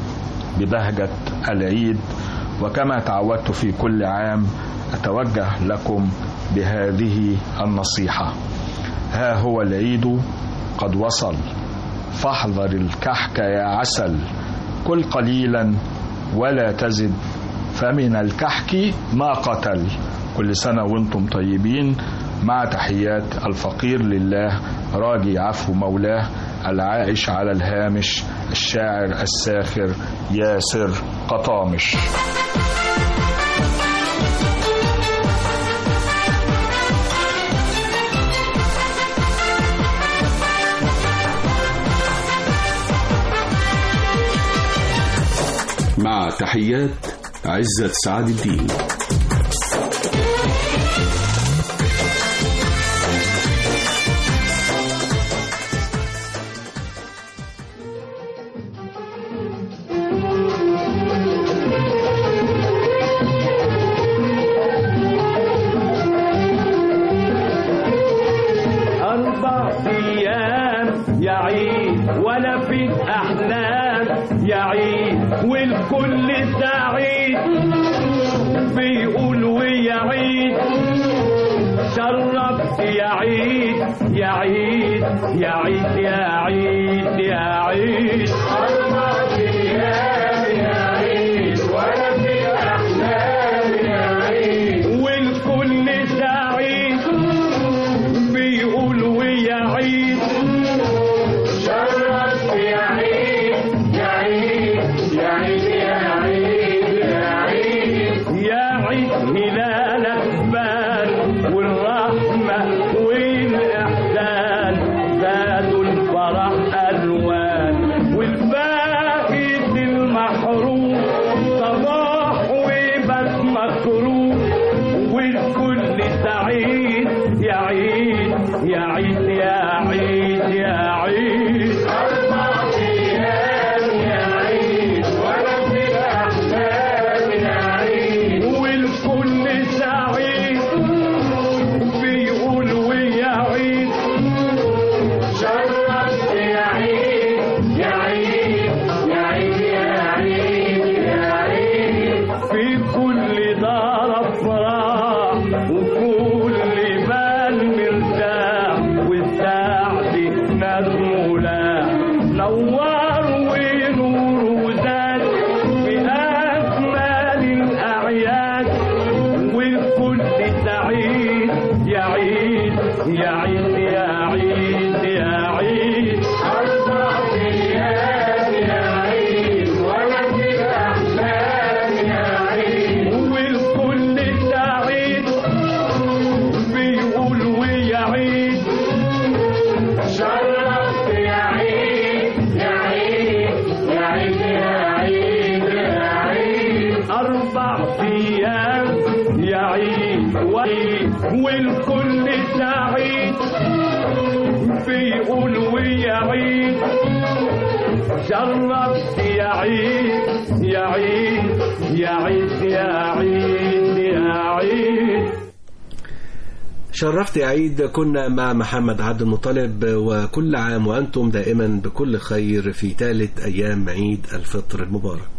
ببهجة العيد وكما تعودت في كل عام أتوجه لكم بهذه النصيحة ها هو العيد قد وصل فاحذر الكحك يا عسل كل قليلا ولا تزد فمن الكحك ما قتل كل سنة وانتم طيبين مع تحيات الفقير لله راجي عفو مولاه العائش على الهامش الشاعر الساخر ياسر قطامش مع تحيات عزت سعد الدين أربع أيام يا عيد ولا في أحلام يا عيد والكل سعيد بيقول ويا عيد شرفت يا عيد يا عيد يا عيد يا عيد يا عيد أربع أيام يا عيد ولا في أحلام يا عيد والكل سعيد بيقول ويا عيد شرفت يا عيد يا عيد يا عيد يا عيد يا عيد يا عيد هلالك بان والرحمة والإحسان زادوا الفرح ألوان والفائت المحروم صباح وبس مكروه والكل سعيد يا عيد يا عيد يا عيد يا عيد أربع أيام يا عيد ولا في أحلام يا عيد والكل سعيد بيقول ويا عيد شرفت يا عيد يا عيد يا عيد يا عيد يا عيد في كل دار افراح وكل بال مرتاح والسعد نجم لاح نور ونور وزاد بأجمل الأعياد والكل سعيد يا عيد يا عيد يا عيد يا عيد أربع أيام يا عيد ولا في أحلام يا عيد والكل سعيد بيقول ويا عيد شرفت يا عيد يا عيد يا عيد يا عيد يا عيد أربع أيام يا عيد وعيد والكل سعيد بيقول ويا عيد شرفت يا عيد يا عيد يا عيد يا عيد يا عيد شرفت يا عيد كنا مع محمد عبد المطلب وكل عام وأنتم دائما بكل خير في ثالث أيام عيد الفطر المبارك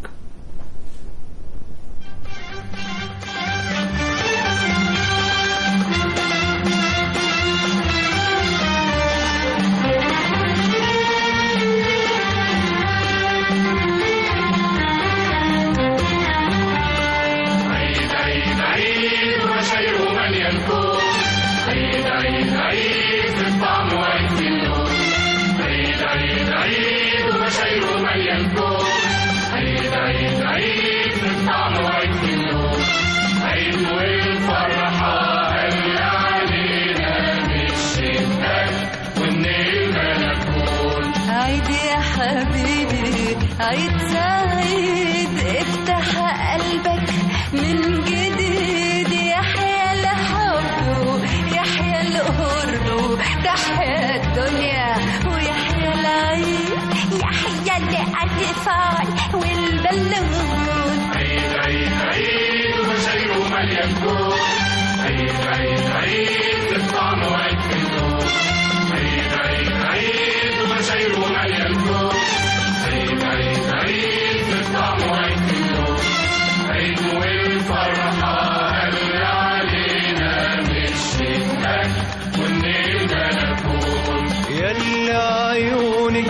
عيد عيد عيد وشيء من ينكون عيد عيد عيد في الطعم وعيد في اللون عيد عيد عيد وشيء من ينكون عيد عيد عيد في الطعم وعيد في اللون عيد والفرحة اللي علينا مش الشتاء والنعمة نكون عيد يا حبيبي عيد سعيد افتح قلبك من جديد يحيى الحب يحيى القرب تحيا الدنيا ويحيى العيد يحيى الأطفال والبلون عيد عيد عيد وشيء من يكون عيد عيد عيد في الطعم وعيد في اللون عيد عيد عيد وشيء من يكون عيد عيد عيد في الطعم وعيد في اللون عيد والفرحة اللي علينا مش الشتاء والنعمة نكون يلي عيونك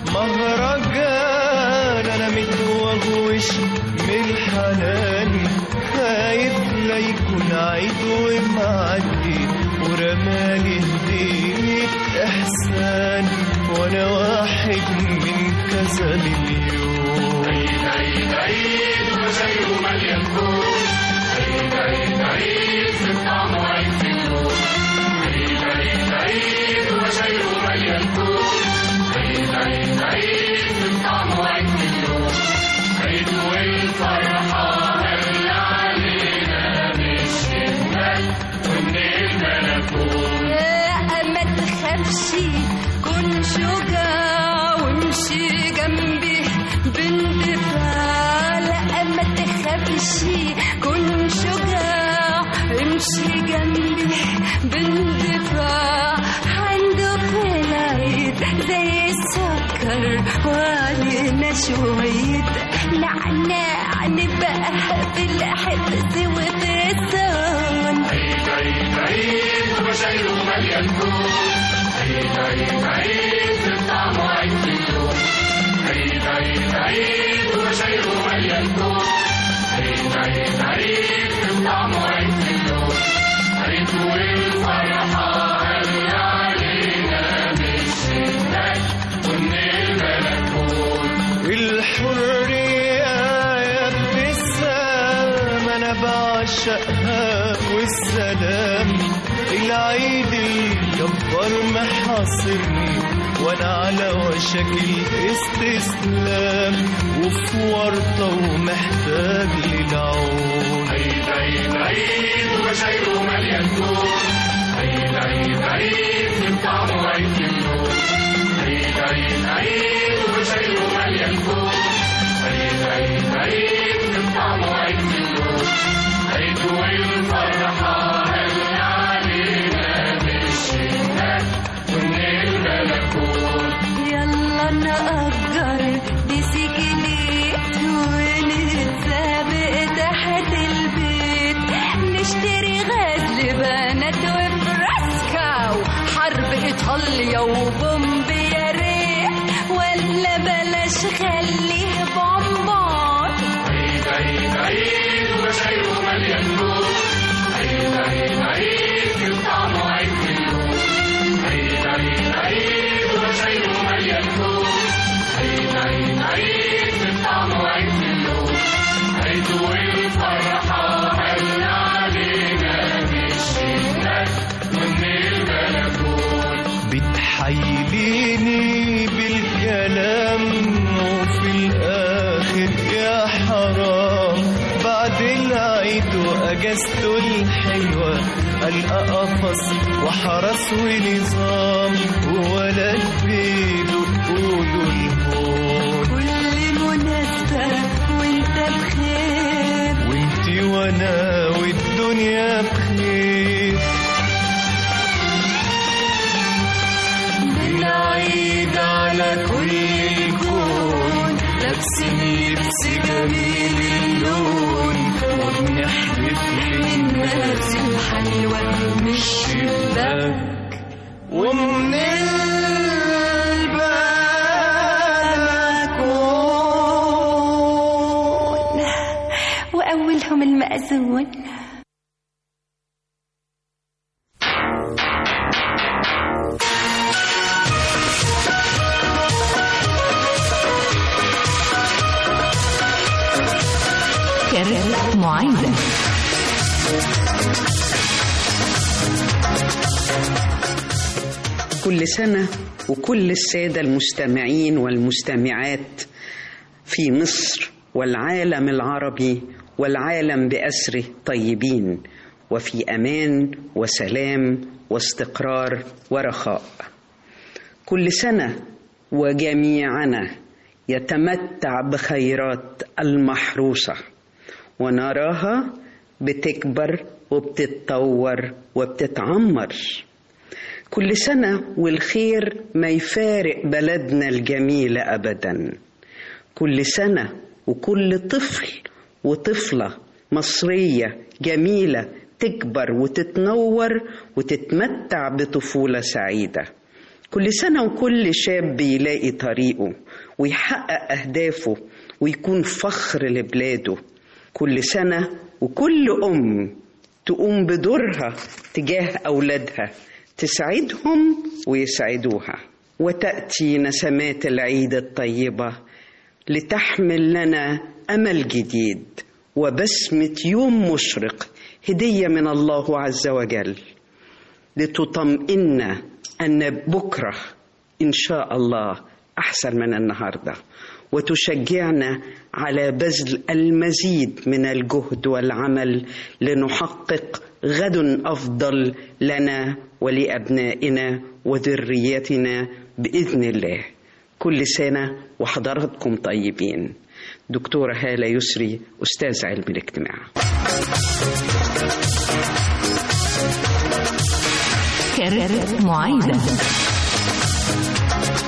مهرجان انا متوغوش من الحنان خايف لا يكون عيد ومعدي ورمالي هدية احسان وانا واحد من كذا مليون عيد عيد عيد وشيء من يكون عيد عيد عيد في الطعم وعيد في اللون عيد عيد عيد وشيء من يكون عيد عيد عيد في الطعم وعيد في اللون عيد والفرحة اللي علينا مش الشتاء والنعمة نكون لا ما تخافش كن شجاع وامشي جنبي باندفاع لا ما تخافش كن شجاع امشي جنبي باندفاع هندفع زي السكر وعلينا شوية نعناع نبقى بالحفظ وبالصون عيد عيد عيد وبشايره مليان كون عيد عيد عيد الطعم وعيد في اليوم عيد عيد عيد وبشايره مليان كون عيد عيد عيد الطعم وعيد في اليوم عيد والفرحة هل علينا بالشدة ومن البلكون الحرية يا ابتسام أنا بعشقها والسلام العيد الجبار محاصرني وأنا على وشك الاستسلام وفي ورطة ومحتاج للعون عيد عيد عيد وبشايره مليان كون عيد عيد عيد من طعمه وعيد في النور عيد عيد عيد وبشايره مليان كون عيد عيد عيد من طعمه وعيد في النور عيد والفرحة هل علينا بالشدة ومن البلكون يلا نأجر بسكليت ونتسابق تحت البيت نشتري غزل بنات وفراسكا وحرب ايطاليا وبومب يا ريت ولا بلاش خليه بونبون عيد عيد عيد وبشايره مليان نور عيد عيد عيد من طعمه وعيد في النور عيد عيد عيد وبشايره مليان نور عيد عيد عيد من طعمه وعيد في النور عيد والفرحة هل علينا بالشدة ومن البلكون بتحيليني بالكلام وفي الآخر يا حرام بعد العيد وأجازته الحلوة ألقى قفص وحرس ونظام ولا بيده تقولوا الهون كل مناسبة وانت بخير وانتي وانا والدنيا بخير بنعيد على كل الكون لابسين لبس جميل اللون وبنحدف للناس الحلوة من الشباك ومن البلكون وأولهم المأذون كرة معايدة كل سنة وكل السادة المستمعين والمستمعات في مصر والعالم العربي والعالم بأسره طيبين وفي أمان وسلام واستقرار ورخاء كل سنة وجميعنا يتمتع بخيرات المحروسة ونراها بتكبر وبتتطور وبتتعمر كل سنة والخير ما يفارق بلدنا الجميلة أبدا كل سنة وكل طفل وطفلة مصرية جميلة تكبر وتتنور وتتمتع بطفولة سعيدة كل سنة وكل شاب يلاقي طريقه ويحقق أهدافه ويكون فخر لبلاده كل سنة وكل أم تقوم بدورها تجاه أولادها تسعدهم ويسعدوها وتأتي نسمات العيد الطيبة لتحمل لنا أمل جديد وبسمة يوم مشرق هدية من الله عز وجل لتطمئن أن بكرة إن شاء الله أحسن من النهارده وتشجعنا على بذل المزيد من الجهد والعمل لنحقق غد افضل لنا ولابنائنا وذريتنا باذن الله كل سنه وحضراتكم طيبين دكتوره هاله يسري استاذ علم الاجتماع كرة معايدة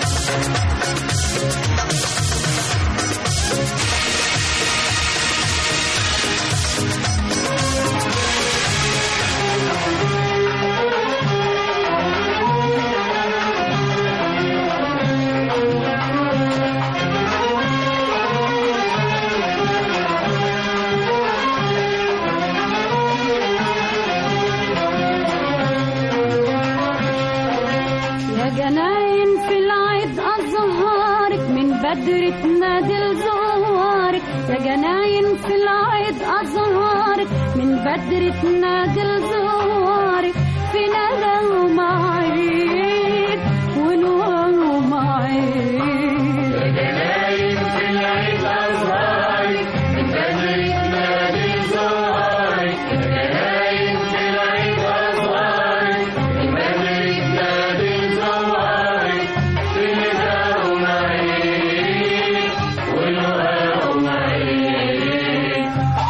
في العيد أزهارك من بدر تنادي زوارك يا جناين في العيد أزهارك من بدر تنادي زوارك في ندى ومعيد ونور ومعيد يا جناين في العيد أزهارك من بدر تنادي زوارك يا جناين في العيد أزهارك من بدر تنادي زوارك في ندى ومعيد ونور ومعيد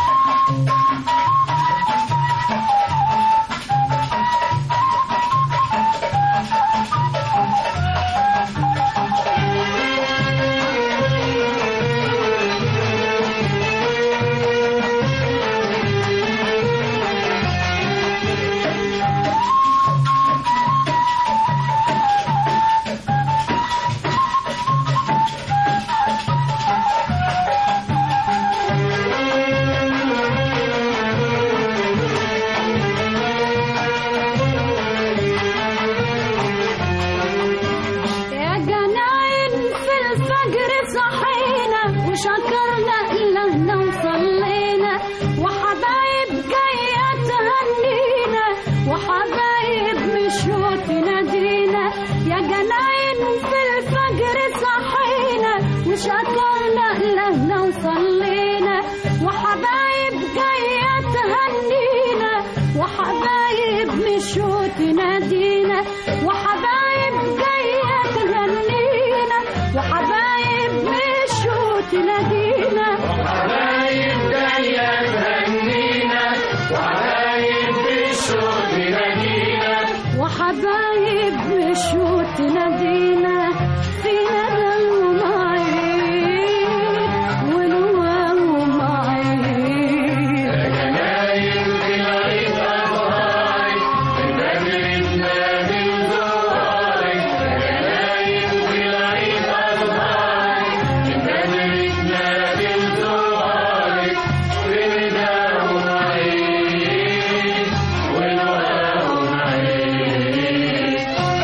يا جناين في الفجر صحينا وشكرنا إلهنا وصلينا وحبايب جاية تهنينا وحبايب مشوا تنادينا يا جناين في الفجر صحينا وشكرنا إلهنا وصلينا وحبايب جاية تهنينا وحبايب مشوا تنادينا وحبايب جاية تهنينا وحبايب مشوا تنادينا وحبايب جاية تهنينا وحبايب مشوا تنادينا وحبايب مشوا تنادينا في ندى ومعيد ونوى ومعيد يا جناين في العيد أزهارك من بدر تنادي زوارك يا جناين في العيد أزهارك من بدر تنادي زوارك في ندى ومعيد ونوى ومعيد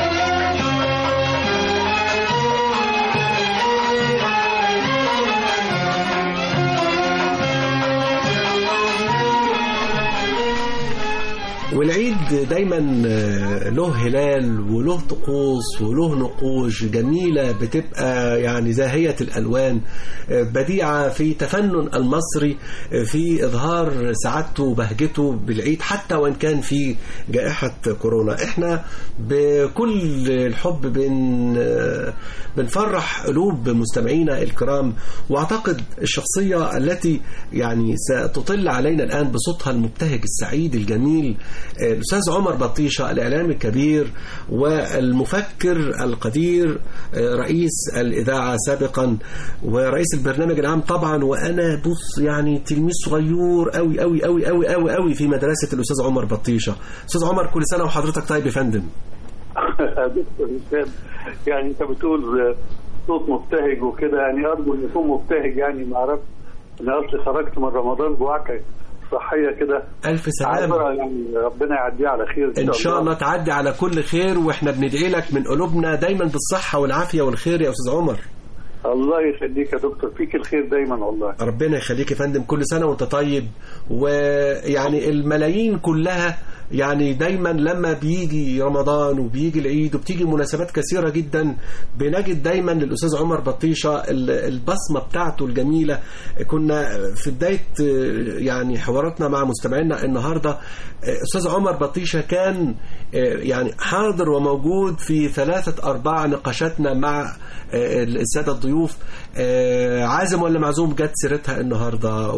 والعيد دايما آه، له هلال وله طقوس وله نقوش جميلة بتبقى يعني زاهية الألوان آه، بديعة في تفنن المصري آه، في إظهار سعادته وبهجته بالعيد حتى وإن كان في جائحة كورونا احنا بكل الحب بن آه، بنفرح قلوب مستمعينا الكرام واعتقد الشخصية التي يعني ستطل علينا الآن بصوتها المبتهج السعيد الجميل آه، الأستاذ عمر بطيشة الإعلامي الكبير والمفكر القدير آه، رئيس الإذاعة سابقا ورئيس البرنامج العام طبعا وأنا بص يعني تلميذ صغير قوي قوي قوي قوي قوي قوي في مدرسة الأستاذ عمر بطيشة أستاذ عمر كل سنة وحضرتك طيب يا فندم دكتور هشام يعني انت بتقول صوت مبتهج وكده يعني ارجو ان يكون مبتهج يعني ما اعرفش انا اصلي خرجت من رمضان بوعكه صحيه كده ألف سلامة عبرة يعني ربنا يعديها على خير إن شاء الله تعدي على كل خير وإحنا بندعي لك من قلوبنا دايما بالصحة والعافية والخير يا أستاذ عمر الله يخليك يا دكتور فيك الخير دايما والله ربنا يخليك يا فندم كل سنة وانت طيب ويعني الملايين كلها يعني دايما لما بيجي رمضان وبيجي العيد وبتيجي مناسبات كثيرة جدا بنجد دايما للأستاذ عمر بطيشة ال- البصمة بتاعته الجميلة كنا في بداية يعني حواراتنا مع مستمعينا النهاردة أستاذ عمر بطيشة كان يعني حاضر وموجود في ثلاثة أرباع نقاشاتنا مع السادة الضيوف عازم ولا معزوم جت سيرتها النهاردة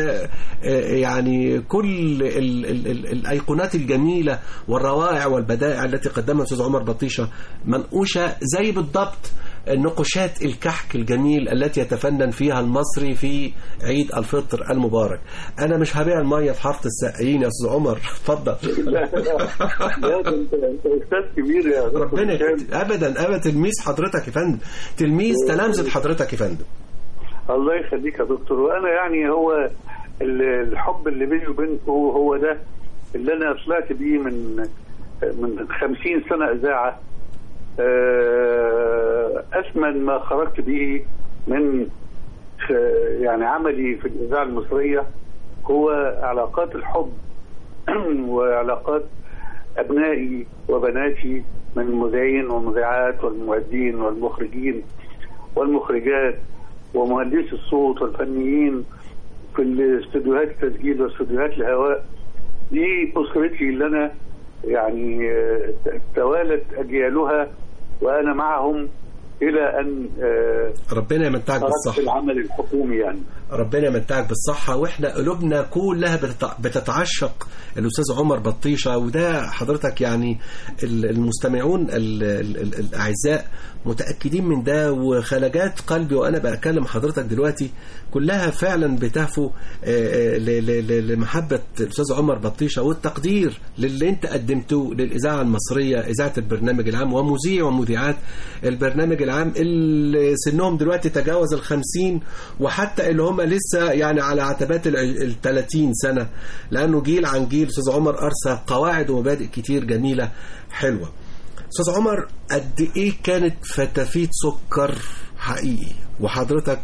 ويعني كل ال ال ال الأيقونات الجميلة والروائع والبدائع التي قدمها الأستاذ عمر بطيشة منقوشة زي بالضبط نقوشات الكحك الجميل التي يتفنن فيها المصري في عيد الفطر المبارك أنا مش هبيع المية في حارة السقايين يا أستاذ عمر اتفضل لا لا ده انت انت استاذ كبير يا دكتور ربنا هشام. يخليك. ابدا ابدا تلميذ حضرتك يا فندم تلميذ تلامذة حضرتك يا فندم الله يخليك يا دكتور وانا يعني هو ال- الحب اللي بيني وبينكم هو ده اللي انا طلعت بيه من من 50 سنه اذاعه آه، أثمن ما خرجت به من خ- يعني عملي في الإذاعة المصرية هو علاقات الحب وعلاقات أبنائي وبناتي من المذيعين والمذيعات والمؤدين والمخرجين والمخرجات ومهندسي الصوت والفنيين في الاستديوهات التسجيل واستديوهات الهواء دي أسرتي اللي أنا يعني آه، توالت أجيالها وأنا معهم إلى أن آه، ربنا يمتعك خرجت بالصحة العمل الحكومي يعني ربنا يمتعك بالصحة واحنا قلوبنا كلها بتتع- بتتعشق الأستاذ عمر بطيشة وده حضرتك يعني ال- المستمعون ال- ال- ال- الأعزاء متأكدين من ده وخلجات قلبي وأنا بكلم حضرتك دلوقتي كلها فعلا بتهفو آه، آه، ل- ل- ل- لمحبة الأستاذ عمر بطيشة والتقدير للي أنت قدمته للإذاعة المصرية إذاعة البرنامج العام ومذيع ومذيعات البرنامج العام اللي سنهم دلوقتي تجاوز الخمسين وحتى اللي هم لسه يعني على عتبات الثلاثين سنة لأنه جيل عن جيل أستاذ عمر أرسى قواعد ومبادئ كتير جميلة حلوة أستاذ عمر قد إيه كانت فتافيت سكر حقيقي وحضرتك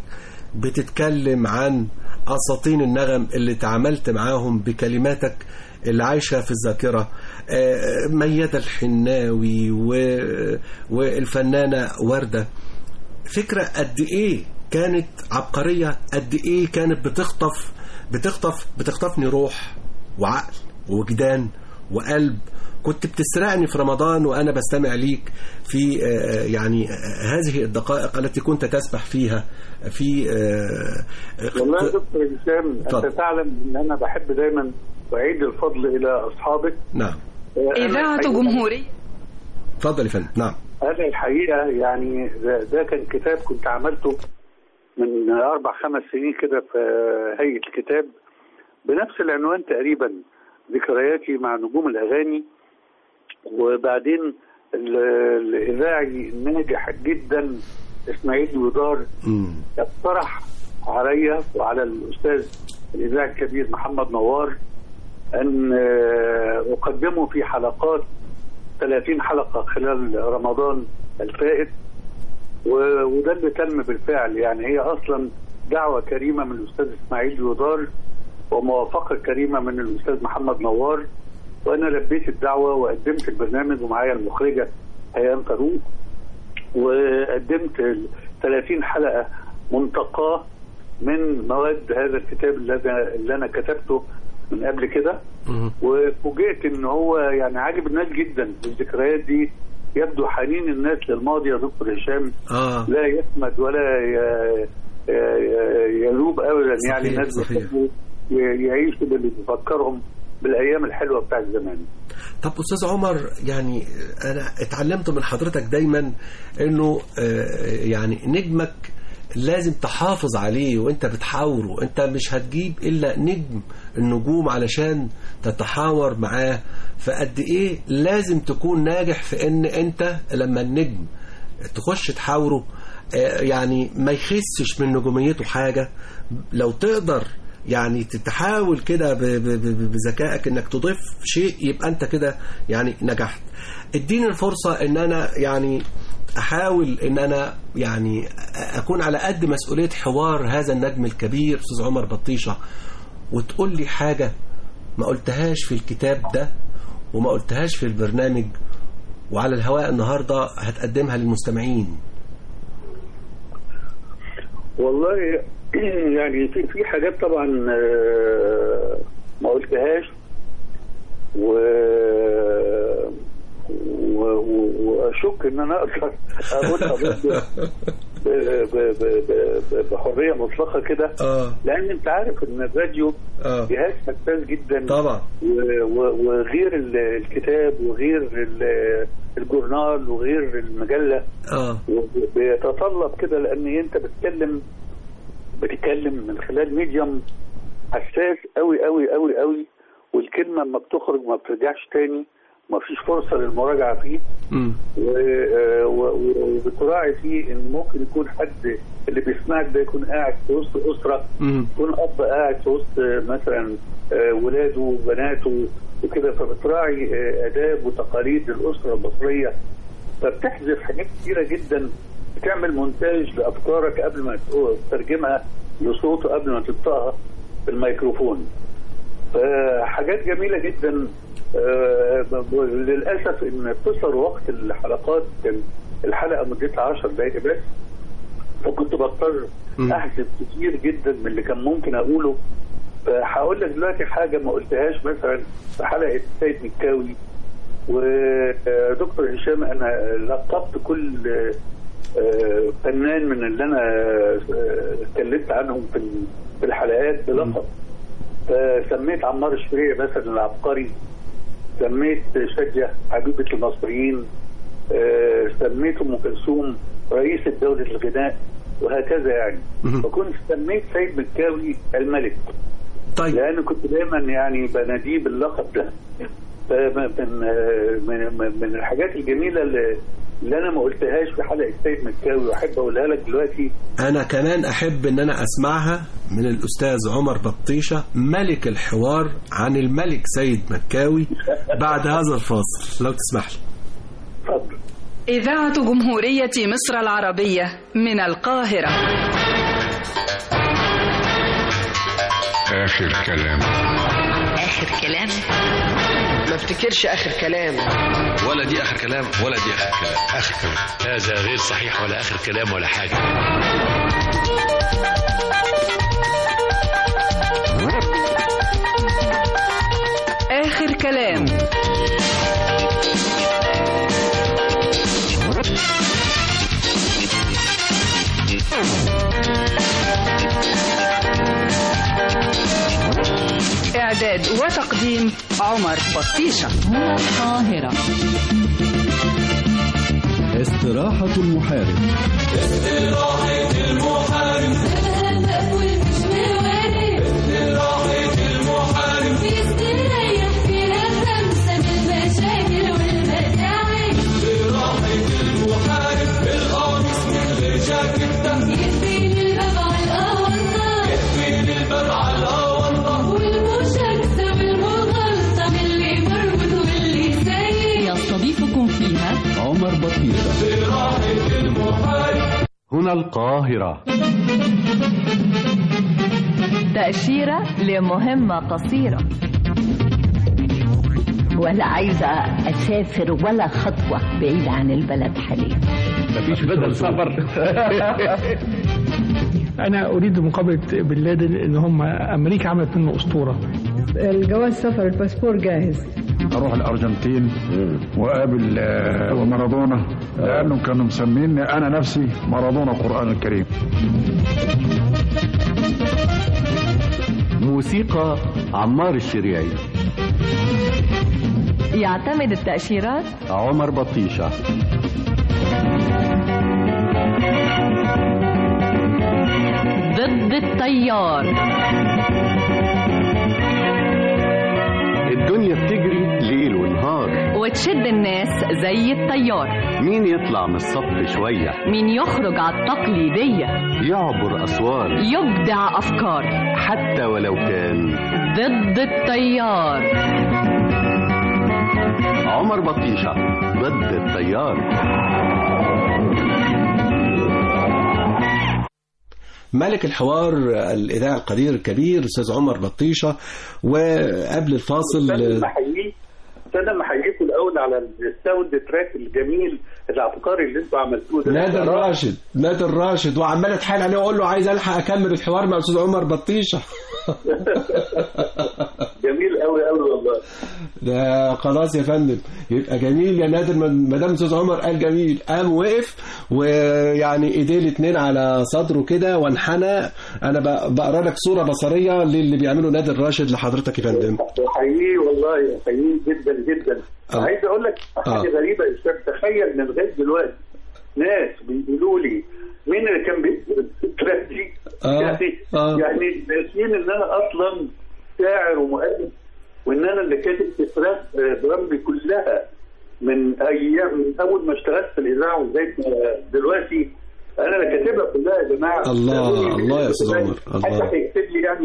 بتتكلم عن أساطين النغم اللي تعاملت معاهم بكلماتك اللي عايشة في الذاكرة آه، ميادة الحناوي و- والفنانة وردة فكرة قد إيه كانت عبقرية قد إيه كانت بتخطف بتخطف بتخطفني روح وعقل ووجدان وقلب كنت بتسرقني في رمضان وأنا بستمع ليك في آه، يعني آه، هذه الدقائق التي كنت تسبح فيها في آه، والله يا دكتور هشام اتفضل. أنت تعلم أن أنا بحب دايما أعيد الفضل إلى أصحابك نعم آه، أنا إذاعة الحقيقة- جمهورية اتفضل يا فندم نعم أنا الحقيقة يعني ده, ده كان كتاب كنت عملته من أربع خمس سنين كده في هيئة الكتاب بنفس العنوان تقريبا ذكرياتي مع نجوم الأغاني وبعدين ال- الإذاعي الناجح جدا إسماعيل ودار اقترح عليا وعلى الأستاذ الإذاعي الكبير محمد نوار أن آه، أقدمه في حلقات 30 حلقة خلال رمضان الفائت و- وده اللي تم بالفعل يعني هي أصلا دعوة كريمة من الأستاذ إسماعيل يودار وموافقة كريمة من الأستاذ محمد نوار وأنا لبيت الدعوة وقدمت البرنامج ومعايا المخرجة هيام فاروق وقدمت ال 30 حلقة منتقاة من مواد هذا الكتاب اللي أنا, اللي أنا كتبته من قبل كده وفوجئت ان هو يعني عاجب الناس جدا الذكريات دي يبدو حنين الناس للماضي يا دكتور هشام آه. لا يسمد ولا ي- ي- يذوب ابدا يعني صحيح، الناس صحيح. بيحبوا ي- يعيشوا باللي بيفكرهم بالايام الحلوه بتاعت زمان طب استاذ عمر يعني انا اتعلمت من حضرتك دايما انه آه، يعني نجمك لازم تحافظ عليه وانت بتحاوره انت مش هتجيب الا نجم النجوم علشان تتحاور معاه فقد ايه لازم تكون ناجح في ان انت لما النجم تخش تحاوره آه، يعني ما يخسش من نجوميته حاجة لو تقدر يعني تحاول كده ب- ب- ب- بذكائك انك تضيف شيء يبقى انت كده يعني نجحت اديني الفرصة ان انا يعني احاول ان انا يعني اكون على قد مسؤولية حوار هذا النجم الكبير استاذ عمر بطيشة وتقول لي حاجة ما قلتهاش في الكتاب ده وما قلتهاش في البرنامج وعلى الهواء النهاردة هتقدمها للمستمعين والله يعني في في حاجات طبعا آه، ما قلتهاش و و- و- واشك ان انا اقدر اقولها برضه ب- ب- ب- ب- بحريه مطلقه كده لان انت عارف ان الراديو جهاز حساس جدا طبعا و- و- وغير ال- الكتاب وغير ال- الجورنال وغير المجله اه بيتطلب كده لان انت بتتكلم بتتكلم من خلال ميديوم حساس قوي قوي قوي قوي والكلمه لما بتخرج ما بترجعش تاني ما فيش فرصه للمراجعه فيه و- آه، و- و- وبتراعي فيه ان ممكن يكون حد اللي بيسمعك ده يكون قاعد في وسط اسره يكون اب قاعد في وسط آه، مثلا آه، ولاده وبناته وكده فبتراعي آه، اداب وتقاليد الاسره المصريه فبتحذف حاجات كتيره جدا بتعمل مونتاج لافكارك قبل ما تترجمها لصوت قبل ما تنطقها في الميكروفون فحاجات جميله جدا آه، ب- ب- للاسف ان قصر وقت الحلقات كان الحلقه مدتها 10 دقائق بس فكنت بضطر احذف كتير جدا من اللي كان ممكن اقوله فهقول لك دلوقتي حاجه ما قلتهاش مثلا في حلقه سيد مكاوي ودكتور هشام انا لقبت كل آه، فنان من اللي انا آه، اتكلمت عنهم في ال- في الحلقات بلقب فسميت عمار الشريع مثلا العبقري سميت شجة حبيبة المصريين آه، سميت ام كلثوم رئيسة دولة الغناء وهكذا يعني فكنت سميت سيد مكاوي الملك طيب لان كنت دايما يعني بناديه باللقب ده فمن من, من, من الحاجات الجميله اللي, اللي انا ما قلتهاش في حلقه سيد مكاوي واحب اقولها لك دلوقتي أنا كمان أحب إن أنا أسمعها من الأستاذ عمر بطيشة ملك الحوار عن الملك سيد مكاوي بعد هذا الفاصل لو تسمح لي إذاعة جمهورية مصر العربية من القاهرة آخر كلام آخر كلام ما افتكرش اخر كلام ولا دي آخر كلام ولا دي آخر كلام آخر كلام هذا غير صحيح ولا آخر كلام ولا حاجة آخر كلام إعداد وتقديم عمر بطيشة القاهرة استراحة المحارب استراحة المحارب مقبول مش موارد استراحة المحارب بيستريح فيها خمسة من المشاكل والمتاعب استراحة المحارب القميص من غير جاكيت يكفيني الباب على الأونطة يكفيني الباب على الأونطة والمشاكسة والمغالطة من اللي مربوط واللي سايق يستضيفكم فيها عمر بطيشة استراحة المحارب هنا القاهرة تأشيرة لمهمة قصيرة ولا عايزة أسافر ولا خطوة بعيد عن البلد حاليا مفيش بدل سفر انا اريد مقابله بن لادن ان هم امريكا عملت منه اسطوره الجواز سفر الباسبور جاهز اروح الارجنتين واقابل آه، مارادونا لانهم كانوا مسميني انا نفسي مارادونا القران الكريم موسيقى عمار الشريعي يعتمد التأشيرات عمر بطيشة ضد التيار الدنيا بتجري ليل ونهار وتشد الناس زي التيار مين يطلع من السطح شوية مين يخرج على التقليدية يعبر أسوار يبدع أفكار حتى ولو كان ضد التيار عمر بطيشة ضد التيار ملك الحوار الإذاعي القدير الكبير أستاذ عمر بطيشة وقبل الفاصل استنى احييه استنى ما احييكم الاول على الساوند تراك الجميل العبقري اللي انتوا عملتوه ده نادر راشد نادر راشد وعمال اتحايل عليه واقول له عايز الحق اكمل الحوار مع استاذ عمر بطيشه جميل قوي قوي والله ده خلاص يا فندم يبقى جميل يا نادر ما دام استاذ عمر قال جميل قام وقف ويعني ايديه الاثنين على صدره كده وانحنى انا ب- بقرا لك صوره بصريه للي بيعمله نادر راشد لحضرتك يا فندم احييه والله احييه جدا جدا آه. عايز اقول لك حاجه آه. غريبه يا استاذ تخيل ان لغايه دلوقتي ناس بيقولوا لي مين اللي كان بيكتب التراك دي آه. يعني آه. يعني ناسيين ان انا اصلا شاعر ومؤلف وان انا اللي كاتب تراك برامجي كلها من ايام من اول ما اشتغلت في الاذاعه ولغايه ما دلوقتي انا اللي كاتبها كلها يا جماعه الله قالوا لي الله يا مين أستاذ اللي عمر، كاتبها؟ الله. حتى هيكتب لي يعني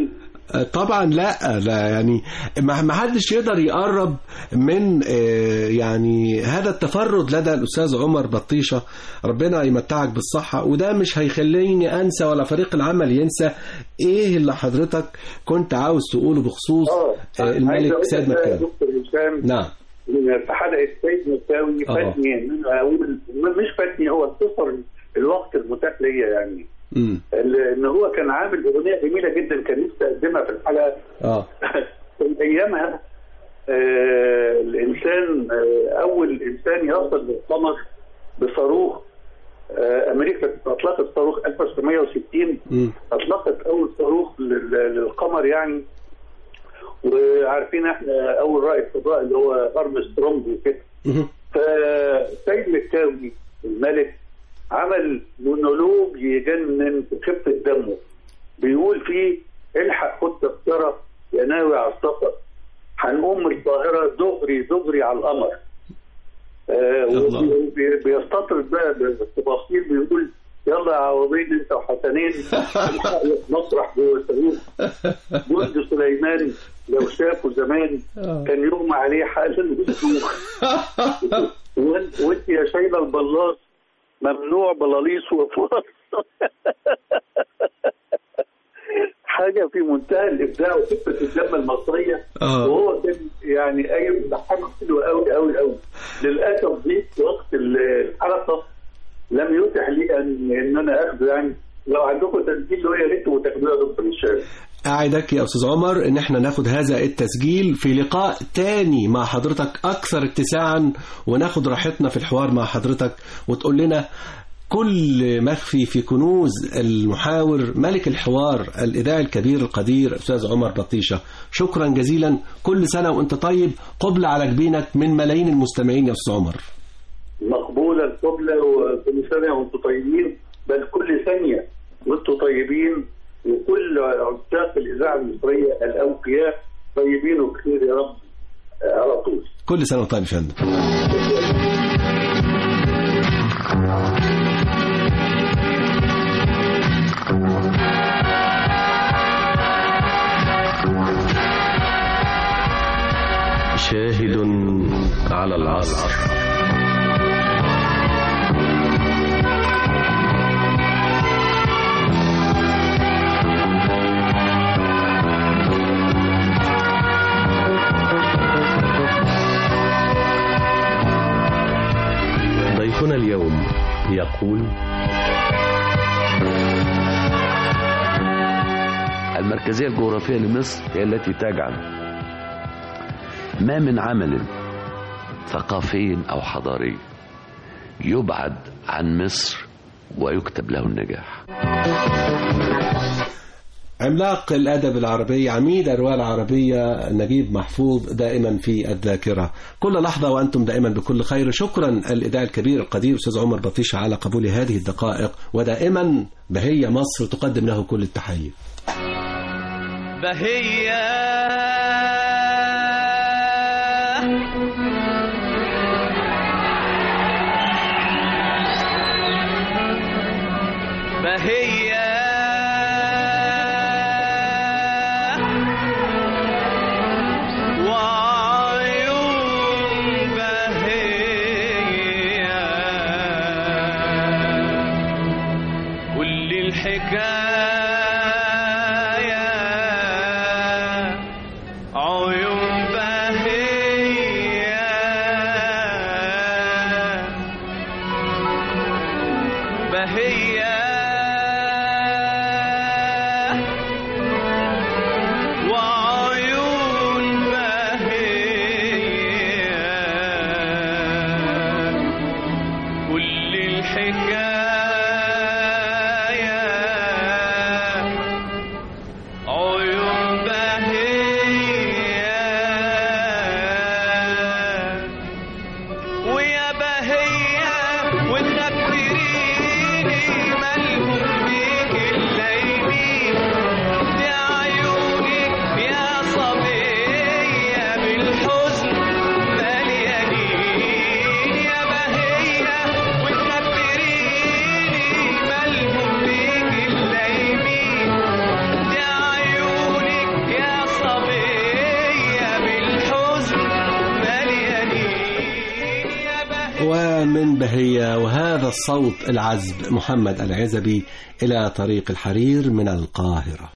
طبعا لا لا يعني ما ما حدش يقدر يقرب من آه، يعني هذا التفرد لدى الاستاذ عمر بطيشه ربنا يمتعك بالصحه وده مش هيخليني انسى ولا فريق العمل ينسى ايه اللي حضرتك كنت عاوز تقوله بخصوص آه، عايز الملك أقول سيد لك يا مكاوي دكتور هشام نعم في حلقه سيد مساوي آه. فاتني ان انا اقول مش فاتني هو اختصر الوقت المتاح ليا يعني امم ان هو كان عامل اغنيه جميله جدا كان نفسي اقدمها في الحلقه اه كان ايامها آه الانسان آه اول انسان يصل للقمر بصاروخ آه امريكا اطلقت صاروخ 1960 مم. اطلقت اول صاروخ لل- للقمر يعني وعارفين احنا اول رائد فضاء اللي هو ارمسترونج وكده فسيد مكاوي الملك عمل مونولوج يجنن في خفه دمه بيقول فيه الحق خد تذكره يا ناوي على السفر هنقوم من القاهره دغري دغري على القمر آه وبي- بي- بيستطرد بقى بالتفاصيل بيقول يلا يا عوضين انت وحسنين الحقوا مسرح جوه الصاروخ جند سليمان لو شافه زمان كان يغمى عليه حالا ويسوق وانت وانت يا شايله البلاط ممنوع بلاليص وفار حاجه في منتهى الابداع وخفه الدم المصريه آه. وهو كان يعني قايم بحاجه حلوه قوي قوي قوي للاسف دي في وقت الحلقه لم يتح لي ان ان انا اخذه يعني لو عندكم تسجيل له يا ريت وتاخدوه يا دكتور هشام أعدك يا أستاذ عمر إن احنا ناخد هذا التسجيل في لقاء تاني مع حضرتك أكثر اتساعا وناخد راحتنا في الحوار مع حضرتك وتقول لنا كل مخفي في كنوز المحاور ملك الحوار الإذاعي الكبير القدير أستاذ عمر بطيشة شكرا جزيلا كل سنة وأنت طيب قبل على جبينك من ملايين المستمعين يا أستاذ عمر مقبوله القبله وكل سنه وانتم طيبين بل كل ثانيه وانتم طيبين وكل عشاق الاذاعه المصريه الاوفياء طيبين وبخير يا رب آه، على طول كل سنة وطيب يا فندم شاهد على العصر ضيفنا اليوم يقول المركزية الجغرافية لمصر هي التي تجعل ما من عمل ثقافي أو حضاري يبعد عن مصر ويكتب له النجاح عملاق الأدب العربي عميد أرواح العربية نجيب محفوظ دائما في الذاكرة كل لحظة وأنتم دائما بكل خير شكرا الإذاعي الكبير القدير أستاذ عمر بطيشة على قبول هذه الدقائق ودائما بهية مصر تقدم له كل التحية بهية بهية وعيون بهية كل الحكاية عيون بهية بهية وعيون بهية كل الحكاية عيون بهية ويا بهية وتخبريني مال البهية وهذا الصوت العذب محمد العزبي إلى طريق الحرير من القاهرة